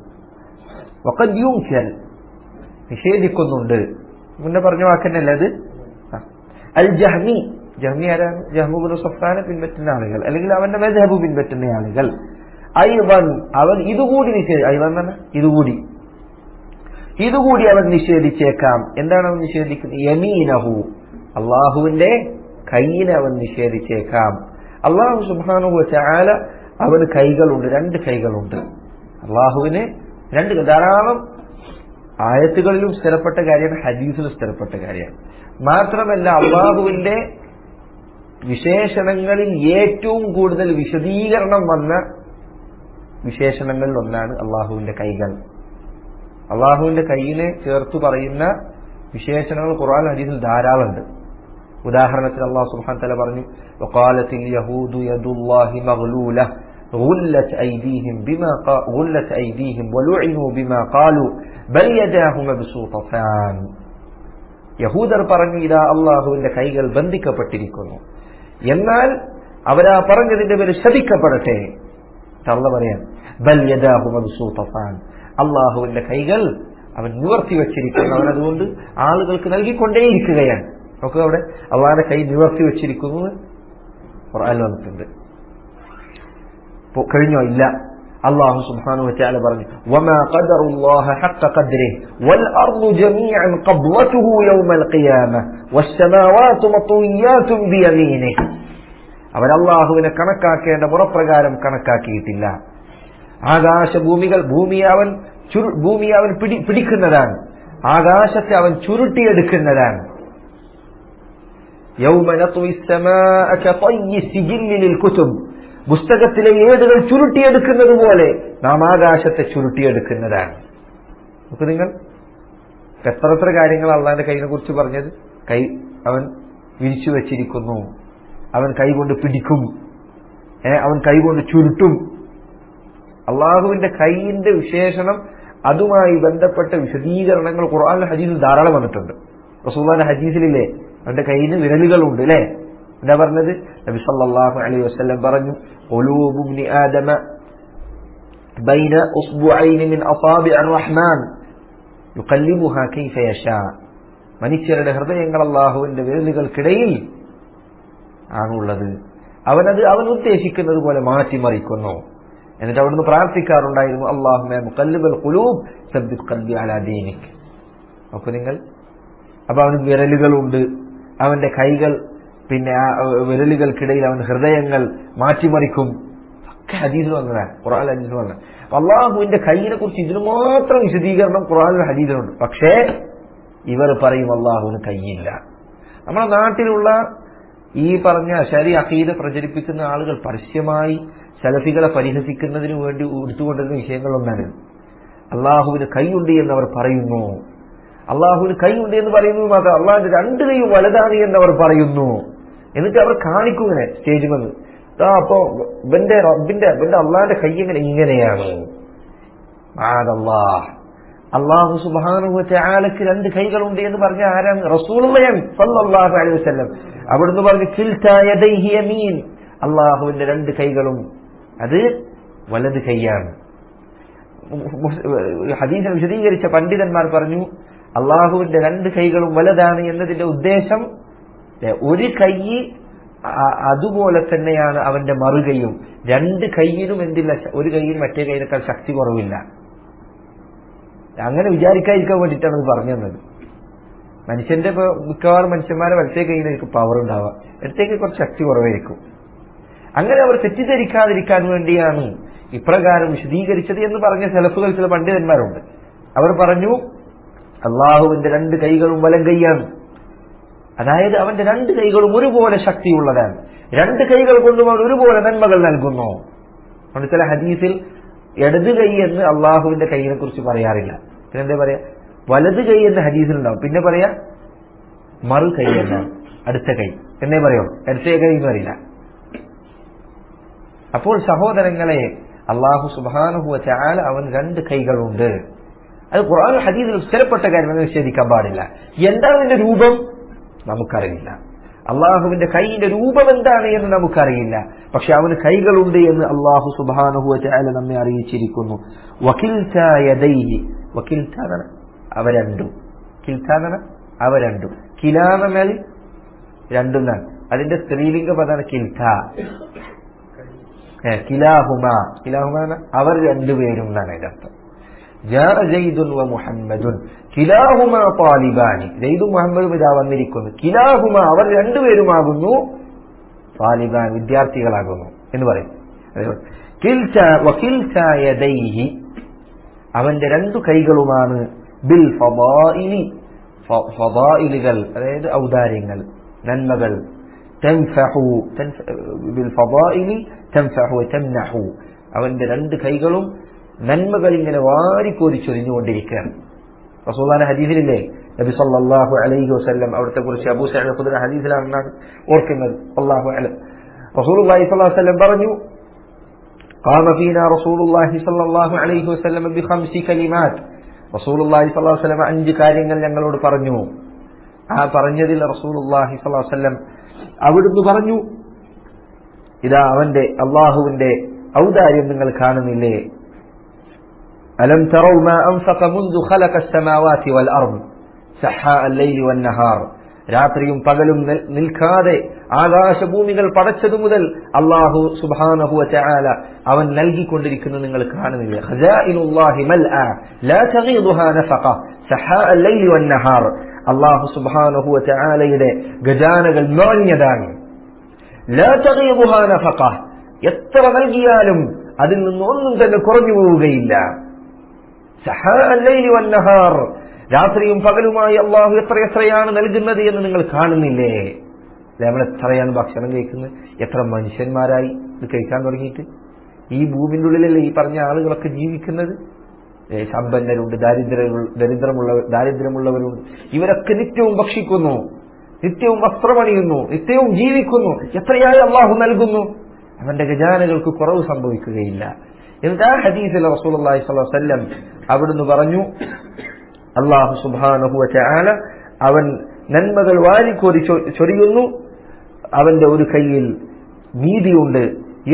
وقد ينكر നിഷേധിക്കുന്നുണ്ട് മുന്നേ പറഞ്ഞ വാക്കന്നല്ലേ അത് അൽ ജഹ്മി ജഹ്മി ആരാണ് ജഹ്മുബുൻ സഫാനെ പിൻപറ്റുന്ന ആളുകൾ അല്ലെങ്കിൽ അവന്റെ മെധബു പിൻപറ്റുന്ന ആളുകൾ ഐവൻ അവൻ ഇതുകൂടി നിഷേധി ഐവൻ തന്നെ ഇതുകൂടി ഇതുകൂടി അവൻ നിഷേധിച്ചേക്കാം എന്താണ് അവൻ നിഷേധിക്കുന്നത് യമീനഹു അള്ളാഹുവിന്റെ കയ്യിനെ അവൻ നിഷേധിച്ചേക്കാം അള്ളാഹു സുബാനുഹു ചാല അവന് കൈകളുണ്ട് രണ്ട് കൈകളുണ്ട് അള്ളാഹുവിന് രണ്ട് ധാരാളം ആയത്തുകളിലും സ്ഥിരപ്പെട്ട കാര്യമാണ് ഹദീസിലും സ്ഥിരപ്പെട്ട കാര്യമാണ് മാത്രമല്ല അള്ളാഹുവിന്റെ വിശേഷണങ്ങളിൽ ഏറ്റവും കൂടുതൽ വിശദീകരണം വന്ന വിശേഷണങ്ങളിൽ ഒന്നാണ് അള്ളാഹുവിന്റെ കൈകൾ അള്ളാഹുവിന്റെ കൈയിനെ ചേർത്ത് പറയുന്ന വിശേഷണങ്ങൾ ഖുർആൻ ഹദീസിൽ ധാരാളമുണ്ട് ഉദാഹരണത്തിന് അള്ളാഹു സുബ്ഹാൻ തല പറഞ്ഞു വഖാലത്തിൽ യഹൂദു യദുല്ലാഹി മഗ്ലൂല غلت أيديهم بما قا... غلت أيديهم ولعنوا بما قالوا بل يداه مبسوطتان യഹൂദർ പറഞ്ഞു ഇതാ അള്ളാഹുവിന്റെ കൈകൾ ബന്ധിക്കപ്പെട്ടിരിക്കുന്നു എന്നാൽ അവരാ പറഞ്ഞതിന്റെ പേര് ശപിക്കപ്പെടട്ടെ തള്ള പറയാൻ ബൽ യദാഹു മബ്സൂതഫാൻ അള്ളാഹുവിന്റെ കൈകൾ അവൻ നിവർത്തി വെച്ചിരിക്കുന്നു അവൻ അതുകൊണ്ട് ആളുകൾക്ക് നൽകിക്കൊണ്ടേയിരിക്കുകയാണ് നോക്കുക അവിടെ അള്ളാഹിന്റെ കൈ നിവർത്തി വെച്ചിരിക്കുന്നു ഖുർആൻ വന്നിട്ടുണ്ട് കഴിഞ്ഞോ ഇല്ല الله سبحانه وتعالى برني وما قدر الله حق قدره والأرض جميعا قبضته يوم القيامة والسماوات مطويات بيمينه അവൻ അള്ളാഹുവിനെ കണക്കാക്കേണ്ട മുറപ്രകാരം കണക്കാക്കിയിട്ടില്ല ആകാശഭൂമികൾ ഭൂമി അവൻ ഭൂമി അവൻ പിടി പിടിക്കുന്നതാണ് ആകാശത്തെ അവൻ ചുരുട്ടിയെടുക്കുന്നതാണ് يوم نطوي السماء كطي السجل للكتب പുസ്തകത്തിലെ ഏടുകൾ ചുരുട്ടിയെടുക്കുന്നത് പോലെ നാം ആകാശത്തെ ചുരുട്ടിയെടുക്കുന്നതാണ് നമുക്ക് നിങ്ങൾ എത്ര എത്ര കാര്യങ്ങൾ അള്ളാന്റെ കൈനെ കുറിച്ച് പറഞ്ഞത് കൈ അവൻ വിരിച്ചു വെച്ചിരിക്കുന്നു അവൻ കൈകൊണ്ട് പിടിക്കും ഏ അവൻ കൈകൊണ്ട് ചുരുട്ടും അള്ളാഹുവിന്റെ കൈയിന്റെ വിശേഷണം അതുമായി ബന്ധപ്പെട്ട വിശദീകരണങ്ങൾ ഖുർആൻ ഹദീസിൽ ധാരാളം വന്നിട്ടുണ്ട് റസൂല്ലാന്റെ ഹദീസിലില്ലേ അവന്റെ കയ്യിൽ വിരലുകളുണ്ട് അല്ലേ എന്താ പറഞ്ഞത് നബി സല്ലല്ലാഹു അലൈഹി വസല്ലം പറഞ്ഞു ഖുലൂബു ഇബ്നി ആദമ ബൈന ഉസ്ബുഐൻ മിൻ അസാബിഅ റഹ്മാൻ യുഖല്ലിബുഹാ കൈഫ യശാ മനുഷ്യരുടെ ഹൃദയങ്ങൾ അള്ളാഹുവിന്റെ വിരലുകൾക്കിടയിൽ ആണുള്ളത് അവനത് അവൻ ഉദ്ദേശിക്കുന്നത് പോലെ മാറ്റിമറിക്കുന്നു എന്നിട്ട് അവിടുന്ന് പ്രാർത്ഥിക്കാറുണ്ടായിരുന്നു അള്ളാഹുമേ മുക്കല്ലിബൽ ഖുലൂബ് സബ്ബിത് ഖൽബി അലാ ദീനിക് അപ്പൊ നിങ്ങൾ അപ്പൊ അവന് വിരലുകളുണ്ട് അവന്റെ കൈകൾ പിന്നെ ആ വിരലുകൾക്കിടയിൽ അവൻ ഹൃദയങ്ങൾ മാറ്റിമറിക്കും ഒക്കെ ഹദീസിൽ വന്നതാണ് ഖുറാൻ ഹദീസിൽ വന്നത് അപ്പൊ അള്ളാഹുവിന്റെ കൈയിനെ കുറിച്ച് ഇതിന് മാത്രം വിശദീകരണം ഖുറാനിൽ ഹദീസിലുണ്ട് പക്ഷേ ഇവർ പറയും അള്ളാഹുവിന് കൈയില്ല നമ്മുടെ നാട്ടിലുള്ള ഈ പറഞ്ഞ ശരി അഖീദ പ്രചരിപ്പിക്കുന്ന ആളുകൾ പരസ്യമായി സലഫികളെ പരിഹസിക്കുന്നതിന് വേണ്ടി എടുത്തുകൊണ്ടിരുന്ന വിഷയങ്ങളൊന്നാണ് അള്ളാഹുവിന് കൈയുണ്ട് എന്ന് അവർ പറയുന്നു അള്ളാഹുവിന് കൈയുണ്ട് എന്ന് പറയുന്നത് മാത്രം അള്ളാഹിന്റെ രണ്ട് കൈയും വലുതാണ് എന്ന് അവർ പറയുന്നു എന്നിട്ട് അവർ കാണിക്കും ഇങ്ങനെ സ്റ്റേജ് വന്ന് ആ അപ്പോ ഇവന്റെ റബ്ബിന്റെ ഇവന്റെ അള്ളാഹിന്റെ കൈ ഇങ്ങനെ ഇങ്ങനെയാണ് മാതല്ലാഹ് അള്ളാഹു സുബാനുക്ക് രണ്ട് കൈകളുണ്ട് എന്ന് പറഞ്ഞ ആരാണ് റസൂലുള്ളയാണ് സല്ലല്ലാഹു അലൈഹി വസല്ലം അവിടുന്ന് പറഞ്ഞു കിൽതാ യദൈഹി യമീൻ അള്ളാഹുവിന്റെ രണ്ട് കൈകളും അത് വലത് കൈയാണ് ഹദീസിനെ വിശദീകരിച്ച പണ്ഡിതന്മാർ പറഞ്ഞു അള്ളാഹുവിന്റെ രണ്ട് കൈകളും വലതാണ് എന്നതിന്റെ ഉദ്ദേശം ഒരു കൈ അതുപോലെ തന്നെയാണ് അവന്റെ മറുകൈയും രണ്ട് കൈയിലും എന്തില്ല ഒരു കൈയിൽ മറ്റേ കൈയിനേക്കാൾ ശക്തി കുറവില്ല അങ്ങനെ വിചാരിക്കാതിരിക്കാൻ വേണ്ടിയിട്ടാണ് ഇത് പറഞ്ഞു തന്നത് മനുഷ്യന്റെ ഇപ്പൊ മിക്കവാറും മനുഷ്യന്മാരെ വലത്തേ കയ്യിലായിരിക്കും പവർ ഉണ്ടാവുക ഇടത്തേക്ക് കുറച്ച് ശക്തി കുറവായിരിക്കും അങ്ങനെ അവർ തെറ്റിദ്ധരിക്കാതിരിക്കാൻ വേണ്ടിയാണ് ഇപ്രകാരം വിശദീകരിച്ചത് എന്ന് പറഞ്ഞ സെലഫുകൾ ചില പണ്ഡിതന്മാരുണ്ട് അവർ പറഞ്ഞു അള്ളാഹുവിന്റെ രണ്ട് കൈകളും വലം കൈയാണ് അതായത് അവന്റെ രണ്ട് കൈകളും ഒരുപോലെ ശക്തിയുള്ളതാണ് രണ്ട് കൈകൾ കൊണ്ടും അവൻ ഒരുപോലെ നന്മകൾ നൽകുന്നു അതുകൊണ്ട് ചില ഹദീസിൽ ഇടത് കൈ എന്ന് അള്ളാഹുവിന്റെ കൈയിനെ കുറിച്ച് പറയാറില്ല പിന്നെന്താ പറയാ വലത് കൈ എന്ന് ഹദീസിലുണ്ടാവും പിന്നെ പറയാ മറു കൈ എന്നാണ് അടുത്ത കൈ എന്നേ പറയോ അടുത്ത കൈ എന്ന് പറയില്ല അപ്പോൾ സഹോദരങ്ങളെ അള്ളാഹു സുബാനുഹുവ ചാല അവൻ രണ്ട് കൈകളുണ്ട് അത് ഖുർആൻ ഹദീസിൽ സ്ഥിരപ്പെട്ട കാര്യം നിഷേധിക്കാൻ പാടില്ല എന്താണ് അതിന്റെ രൂപം നമുക്കറിയില്ല അള്ളാഹുവിന്റെ കൈയിന്റെ രൂപം എന്താണ് എന്ന് നമുക്കറിയില്ല പക്ഷെ അവന് കൈകളുണ്ട് എന്ന് അള്ളാഹു സുബാനുഹുവ ചാല നമ്മെ അറിയിച്ചിരിക്കുന്നു വക്കിൽത്തായതൈഹി വക്കിൽത്താതാണ് അവ രണ്ടും കിൽത്താതാണ് അവ രണ്ടും കിലാന്നാൽ രണ്ടും അതിന്റെ സ്ത്രീലിംഗ പദമാണ് കിൽത്ത കിലാഹുമ കിലാഹുമ അവർ രണ്ടുപേരും എന്നാണ് അതിന്റെ അർത്ഥം ജാഅ ജയ്ദുൻ വ മുഹമ്മദുൻ കിലാഹുമ താലിബാനി ജയ്ദും മുഹമ്മദും ഇതാ വന്നിരിക്കുന്നു കിലാഹുമ അവർ രണ്ടുപേരുമാകുന്നു താലിബാൻ വിദ്യാർത്ഥികളാകുന്നു എന്ന് പറയും യദൈഹി അവന്റെ രണ്ടു കൈകളുമാണ് ബിൽ ഫദായിലി ഫദായിലുകൾ അതായത് ഔദാര്യങ്ങൾ നന്മകൾ തൻഫഹു ബിൽ ഫദായിലി തൻഫഹു തംനഹു അവന്റെ രണ്ട് കൈകളും നന്മകൾ ഇങ്ങനെ വാരിക്കോരി ചൊരിഞ്ഞുകൊണ്ടിരിക്കുകയാണ് റസൂലാന ഹദീസിലില്ലേ നബി സല്ലല്ലാഹു അലൈഹി വസല്ലം അവിടുത്തെ കുറിച്ച് അബൂ സഅദ് ഖുദ്ര ഹദീസിലാണ് ഓർക്കുന്നത് അല്ലാഹു അലം റസൂലുള്ളാഹി സ്വല്ലല്ലാഹു അലൈഹി വസല്ലം പറഞ്ഞു قام فينا رسول الله صلى الله عليه وسلم بخمس كلمات رسول الله صلى الله عليه وسلم അഞ്ച് കാര്യങ്ങൾ ഞങ്ങളോട് പറഞ്ഞു ആ പറഞ്ഞതിൽ റസൂലുള്ളാഹി സ്വല്ലല്ലാഹു അലൈഹി വസല്ലം അവിടുന്ന് പറഞ്ഞു ഇതാ അവന്റെ അള്ളാഹുവിന്റെ ഔദാര്യം നിങ്ങൾ കാണുന്നില്ലേ ألم تروا ما أنفق منذ خلق السماوات والأرض سحاء الليل والنهار രാത്രിയും പകലും നിൽക്കാതെ ആകാശഭൂമികൾ പടച്ചതു മുതൽ അള്ളാഹു സുബാനഹു ചാല അവൻ നൽകിക്കൊണ്ടിരിക്കുന്നു നിങ്ങൾ കാണുന്നില്ല അള്ളാഹു സുബാനഹു ചാലയുടെ ഖജാനകൾ നിറഞ്ഞതാണ് എത്ര നൽകിയാലും അതിൽ നിന്നൊന്നും തന്നെ കുറഞ്ഞു പോവുകയില്ല രാത്രിയും പകലുമായി അള്ളാഹു എത്ര എത്രയാണ് നൽകുന്നത് എന്ന് നിങ്ങൾ കാണുന്നില്ലേ നമ്മൾ എത്രയാണ് ഭക്ഷണം കഴിക്കുന്നത് എത്ര മനുഷ്യന്മാരായി ഇത് കഴിക്കാൻ തുടങ്ങിയിട്ട് ഈ ഭൂമിന്റെ ഉള്ളിലല്ലേ ഈ പറഞ്ഞ ആളുകളൊക്കെ ജീവിക്കുന്നത് സമ്പന്നരുണ്ട് ദാരിദ്ര ദരിദ്രമുള്ള ദാരിദ്ര്യമുള്ളവരുണ്ട് ഇവരൊക്കെ നിത്യവും ഭക്ഷിക്കുന്നു നിത്യവും വസ്ത്രമണിയുന്നു നിത്യവും ജീവിക്കുന്നു എത്രയായി അള്ളാഹു നൽകുന്നു അവന്റെ ഖജാനകൾക്ക് കുറവ് സംഭവിക്കുകയില്ല എന്നിട്ട് ആ ഹദീസിൽ റസൂലുള്ളാഹി സ്വല്ലല്ലാഹു അലൈഹി വസല്ലം അവിടുന്ന് പറഞ്ഞു അള്ളാഹു സുബ്ഹാനഹു വതആല അവൻ നന്മകൾ വാരിക്കോരി ചൊരിയുന്നു അവന്റെ ഒരു കയ്യിൽ നീതിയുണ്ട്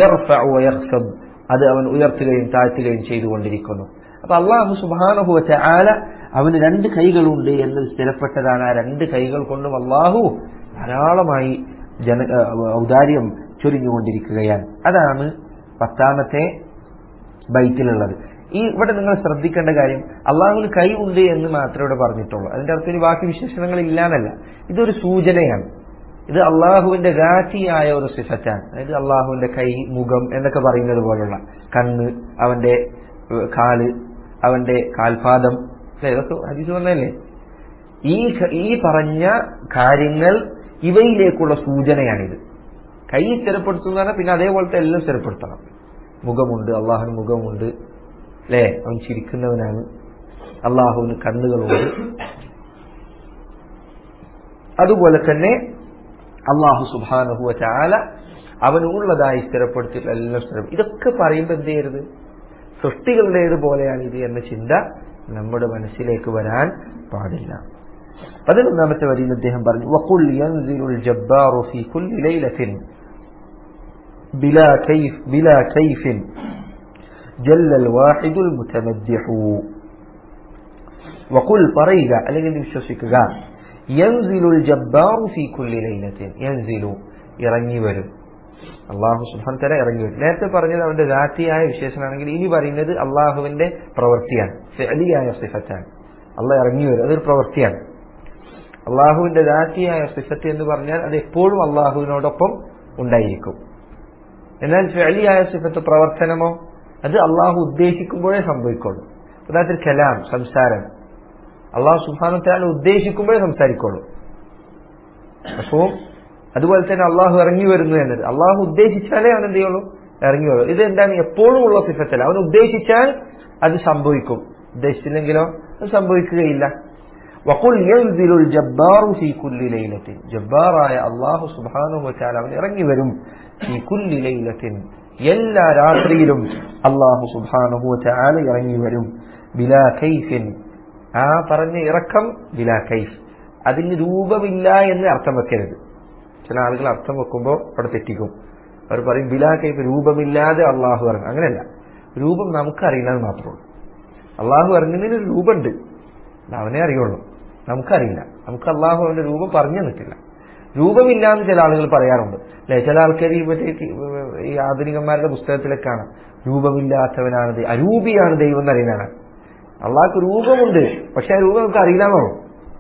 അത് അവൻ ഉയർത്തുകയും താഴ്ത്തുകയും ചെയ്തുകൊണ്ടിരിക്കുന്നു അപ്പൊ അള്ളാഹു സുബാനഹു വതആല അവന് രണ്ട് കൈകളുണ്ട് എന്ന് സ്ഥിരപ്പെട്ടതാണ് ആ രണ്ട് കൈകൾ കൊണ്ടും അള്ളാഹു ധാരാളമായി ജന ഔദാര്യം ചൊരിഞ്ഞുകൊണ്ടിരിക്കുകയാണ് അതാണ് പത്താമത്തെ ബൈറ്റിലുള്ളത് ഈ ഇവിടെ നിങ്ങൾ ശ്രദ്ധിക്കേണ്ട കാര്യം അള്ളാഹുവിന് കൈ ഉണ്ട് എന്ന് മാത്രമേ ഇവിടെ പറഞ്ഞിട്ടുള്ളൂ അതിന്റെ അർത്ഥം ഇനി ബാക്കി വിശേഷണങ്ങൾ ഇല്ലാന്നല്ല ഇതൊരു സൂചനയാണ് ഇത് അള്ളാഹുവിന്റെ ഗാറ്റിയായ ഒരു സിഫറ്റാണ് അതായത് അള്ളാഹുവിന്റെ കൈ മുഖം എന്നൊക്കെ പറയുന്നത് പോലുള്ള കണ്ണ് അവന്റെ ഏഹ്, കാല് അവന്റെ കാൽപാദം അല്ലേ ഇതൊക്കെ ഹദീസ് വന്നതല്ലേ ഈ ക- ഈ പറഞ്ഞ കാര്യങ്ങൾ ഇവയിലേക്കുള്ള സൂചനയാണിത് കൈ സ്ഥിരപ്പെടുത്തുന്നതാണ് പിന്നെ അതേപോലത്തെ എല്ലാം സ്ഥിരപ്പെടുത്തണം മുഖമുണ്ട് അള്ളാഹുവിന് മുഖമുണ്ട് അല്ലേ അവൻ ചിരിക്കുന്നവനാണ് അള്ളാഹുവിന് കണ്ണുകളുണ്ട് അതുപോലെ തന്നെ അള്ളാഹു സുബാനഹുവ ചാല അവനുള്ളതായി സ്ഥിരപ്പെടുത്തിയിട്ട് എല്ലാം സ്ഥിരം ഇതൊക്കെ പറയുമ്പോൾ എന്ത് ചെയ്യരുത് സൃഷ്ടികളുടേത് പോലെയാണ് ഇത് എന്ന ചിന്ത നമ്മുടെ മനസ്സിലേക്ക് വരാൻ പാടില്ല പതിനൊന്നാമത്തെ വരിയിൽ അദ്ദേഹം പറഞ്ഞു വഖുൽ യൻസിലുൽ ജബ്ബാറു ഫീ കുല്ലി ലൈലത്തിൻ ബിലാ കൈഫ് ബിലാ കൈഫിൻ ജല്ലൽ വാഹിദുൽ മുതമദ്ദിഹു വഖുൽ പറയുക അല്ലെങ്കിൽ നീ വിശ്വസിക്കുക യൻസിലുൽ ജബ്ബാറു ഫീ കുല്ലി ലൈലത്തിൻ യൻസിലു ഇറങ്ങി വരും അള്ളാഹു സുബ്ഹാൻ തല ഇറങ്ങി വരും നേരത്തെ പറഞ്ഞത് അവന്റെ ദാത്തിയായ വിശേഷനാണെങ്കിൽ ഇനി പറയുന്നത് അള്ളാഹുവിന്റെ പ്രവൃത്തിയാണ് ഫെലിയായ സിഫത്താണ് അള്ളാഹ് ഇറങ്ങി വരും അതൊരു പ്രവൃത്തിയാണ് അള്ളാഹുവിന്റെ ദാത്തിയായ സിഫത്ത് എന്ന് പറഞ്ഞാൽ അത് എപ്പോഴും അള്ളാഹുവിനോടൊപ്പം ഉണ്ടായിരിക്കും എന്നാൽ ഫെലിയായ സിഫത്ത് പ്രവർത്തനമോ അത് അള്ളാഹു ഉദ്ദേശിക്കുമ്പോഴേ സംഭവിക്കുള്ളൂ ഉദാഹരണത്തിൽ കലാം സംസാരം അള്ളാഹു സുഹാനത്താൽ ഉദ്ദേശിക്കുമ്പോഴേ സംസാരിക്കുള്ളൂ അപ്പോൾ അതുപോലെ തന്നെ അള്ളാഹു ഇറങ്ങി വരുന്നു എന്നത് അള്ളാഹു ഉദ്ദേശിച്ചാലേ അവൻ എന്ത് ചെയ്യുള്ളൂ ഇറങ്ങി വരുള്ളൂ ഇത് എന്താണ് എപ്പോഴും ഉള്ള സിഫത്തല്ല അവൻ ഉദ്ദേശിച്ചാൽ അത് സംഭവിക്കും ഉദ്ദേശിച്ചില്ലെങ്കിലോ അത് സംഭവിക്കുകയില്ല വഖുൽ യൻസിലുൽ ജബ്ബാറു ഫീ കുല്ലി ലൈലത്തിൻ ജബ്ബാറായ അല്ലാഹു സുബ്ഹാനഹു വതആല അവൻ ഇറങ്ങി വരും ഫീ കുല്ലി ലൈലത്തിൻ എല്ലാ രാത്രിയിലും അല്ലാഹു സുബ്ഹാനഹു വതആല ഇറങ്ങി വരും ബിലാ കൈഫിൻ ആ പറഞ്ഞ ഇറക്കം ബിലാ കൈഫ് അതിന് രൂപമില്ല എന്ന് അർത്ഥം വെക്കരുത് ചില ആളുകൾ അർത്ഥം വെക്കുമ്പോൾ അവിടെ തെറ്റിക്കും അവർ പറയും ബിലാ കൈഫ് രൂപമില്ലാതെ അള്ളാഹു ഇറങ്ങും അങ്ങനെയല്ല രൂപം നമുക്കറിയില്ലെന്ന് മാത്രമേ ഉള്ളൂ അള്ളാഹു ഇറങ്ങുന്നതിന് ഒരു രൂപമുണ്ട് അത് അവനെ അറിയുള്ളൂ നമുക്കറിയില്ല നമുക്ക് അള്ളാഹു അവന്റെ രൂപം പറഞ്ഞു തന്നിട്ടില്ല രൂപമില്ല എന്ന് ചില ആളുകൾ പറയാറുണ്ട് അല്ലെ ചില ആൾക്കാർ ഈ മറ്റേ ഈ ആധുനികന്മാരുടെ പുസ്തകത്തിലൊക്കെയാണ് രൂപമില്ലാത്തവനാണ് ദൈ- അരൂപിയാണ് ദൈവം എന്നറിയുന്നതാണ് അള്ളാഹ്ക്ക് രൂപമുണ്ട് പക്ഷെ ആ രൂപം നമുക്ക് അറിയില്ലെന്നുള്ളൂ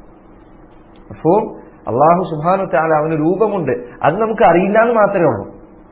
അപ്പോ അള്ളാഹു സുബാനു താല അവന് രൂപമുണ്ട് അത് നമുക്ക് അറിയില്ല എന്ന് മാത്രമേ ഉള്ളൂ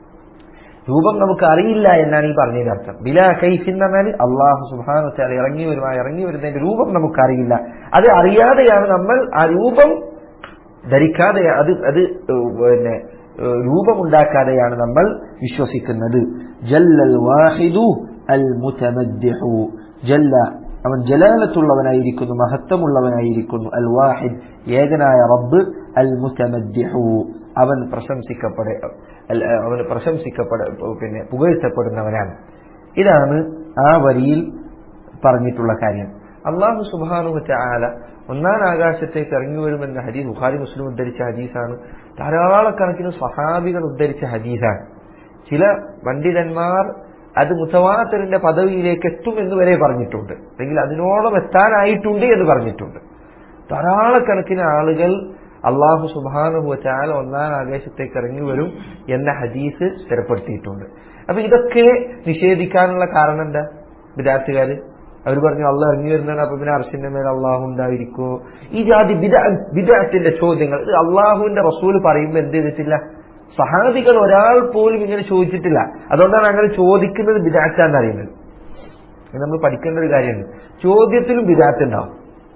രൂപം നമുക്ക് അറിയില്ല എന്നാണ് ഈ പറഞ്ഞതിന്റെ അർത്ഥം ബിലാ കൈഫ് എന്ന് പറഞ്ഞാൽ അള്ളാഹു സുബാനു താല ഇറങ്ങി വരുവാ ഇറങ്ങി വരുന്നതിന്റെ രൂപം നമുക്കറിയില്ല അത് അറിയാതെയാണ് നമ്മൾ ആ രൂപം ധരിക്കാതെ അത് അത് ഏഹ്, പിന്നെ ഏഹ്, രൂപമുണ്ടാക്കാതെയാണ് നമ്മൾ വിശ്വസിക്കുന്നത് ജല്ലൽ വാഹിദു അൽ മുതമദ്ദിഹു ജല്ല അവൻ ജലാലത്തുള്ളവനായിരിക്കുന്നു മഹത്വമുള്ളവനായിരിക്കുന്നു അൽ വാഹിദ് ഏകനായ റബ്ബ് അൽ മുതമദ്ദിഹു അവൻ പ്രശംസിക്കപ്പെട അൽ- അവന് പ്രശംസിക്കപ്പെട പിന്നെ പുകഴ്ത്തപ്പെടുന്നവനാണ് ഇതാണ് ആ വരിയിൽ പറഞ്ഞിട്ടുള്ള കാര്യം അള്ളാഹു സുബാനു ആല ഒന്നാം ആകാശത്തേക്ക് ഇറങ്ങി വരുമെന്ന ഹദീസ് ബുഖാരി മുസ്ലിം ഉദ്ധരിച്ച ഹദീസാണ് ധാരാളക്കണക്കിന് സഹാബികൾ ഉദ്ധരിച്ച ഹദീസാണ് ചില പണ്ഡിതന്മാർ അത് മുത്തവാത്തറിന്റെ പദവിയിലേക്ക് എത്തും എന്ന് വരെ പറഞ്ഞിട്ടുണ്ട് അല്ലെങ്കിൽ അതിനോളം എത്താനായിട്ടുണ്ട് എന്ന് പറഞ്ഞിട്ടുണ്ട് ധാരാളക്കണക്കിന് ആളുകൾ അള്ളാഹു സുബാനുഹു ചാല ഒന്നാം ആകാശത്തേക്ക് ഇറങ്ങി വരും എന്ന ഹദീസ് സ്ഥിരപ്പെടുത്തിയിട്ടുണ്ട് അപ്പൊ ഇതൊക്കെ നിഷേധിക്കാനുള്ള കാരണം എന്താ വിദാർത്ഥികാര് അവർ പറഞ്ഞു അള്ളാഹ് ഇറങ്ങി വരുന്നതാണ് അപ്പൊ പിന്നെ അർഷിന്റെ മേൽ അള്ളാഹു ഉണ്ടായിരിക്കുമോ ഈ ജാതി വിദാത്തിന്റെ ചോദ്യങ്ങൾ ഇത് അള്ളാഹുവിന്റെ റസൂല് പറയുമ്പോൾ എന്ത് ചെയ്തിട്ടില്ല സഹാബികൾ ഒരാൾ പോലും ഇങ്ങനെ ചോദിച്ചിട്ടില്ല അതുകൊണ്ടാണ് അങ്ങനെ ചോദിക്കുന്നത് വിദാറ്റാന്ന് അറിയുന്നത് ഇത് നമ്മൾ പഠിക്കേണ്ട ഒരു കാര്യമാണ് ചോദ്യത്തിലും വിദാത്ത് ഉണ്ടാവും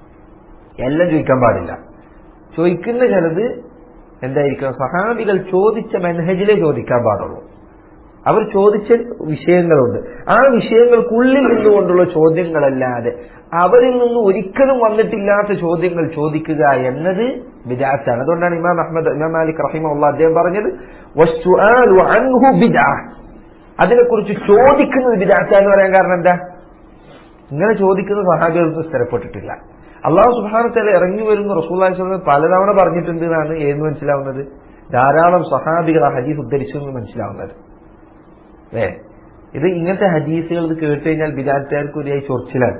എല്ലാം ചോദിക്കാൻ പാടില്ല ചോദിക്കുന്ന ചിലത് എന്തായിരിക്കണം സഹാബികൾ ചോദിച്ച മെൻഹജിലേ ചോദിക്കാൻ പാടുള്ളൂ അവർ ചോദിച്ച വിഷയങ്ങളുണ്ട് ആ വിഷയങ്ങൾക്കുള്ളിൽ നിന്നുകൊണ്ടുള്ള ചോദ്യങ്ങളല്ലാതെ അവരിൽ നിന്ന് ഒരിക്കലും വന്നിട്ടില്ലാത്ത ചോദ്യങ്ങൾ ചോദിക്കുക എന്നത് ബിദാത്താണ് അതുകൊണ്ടാണ് ഇമാം അഹമ്മദ് ഇമാം മാലിക് റഹിമുള്ള അദ്ദേഹം പറഞ്ഞത് "വസ്സുആലു അൻഹു ബിദ്അ." അതിനെക്കുറിച്ച് ചോദിക്കുന്നത് ബിദാത്ത എന്ന് പറയാൻ കാരണം എന്താ ഇങ്ങനെ ചോദിക്കുന്ന സഹാബികൾക്ക് സ്ഥിരപ്പെട്ടിട്ടില്ല അള്ളാഹു സുബാനത്തല ഇറങ്ങി വരുന്ന റസൂല്ലാഹി സ്വലം പലതവണ പറഞ്ഞിട്ടുണ്ട് എന്നാണ് ഏന്ന് മനസ്സിലാവുന്നത് ധാരാളം സഹാബികൾ ആ ഹദീസ് ഉദ്ധരിച്ചു എന്ന് മനസ്സിലാവുന്നത് അല്ലേ ഇത് ഇങ്ങനത്തെ ഹദീസുകൾ ഇത് കേട്ട് കഴിഞ്ഞാൽ ബിദാത്തുകാർക്ക് ഒരു ചൊറിച്ചിലാണ്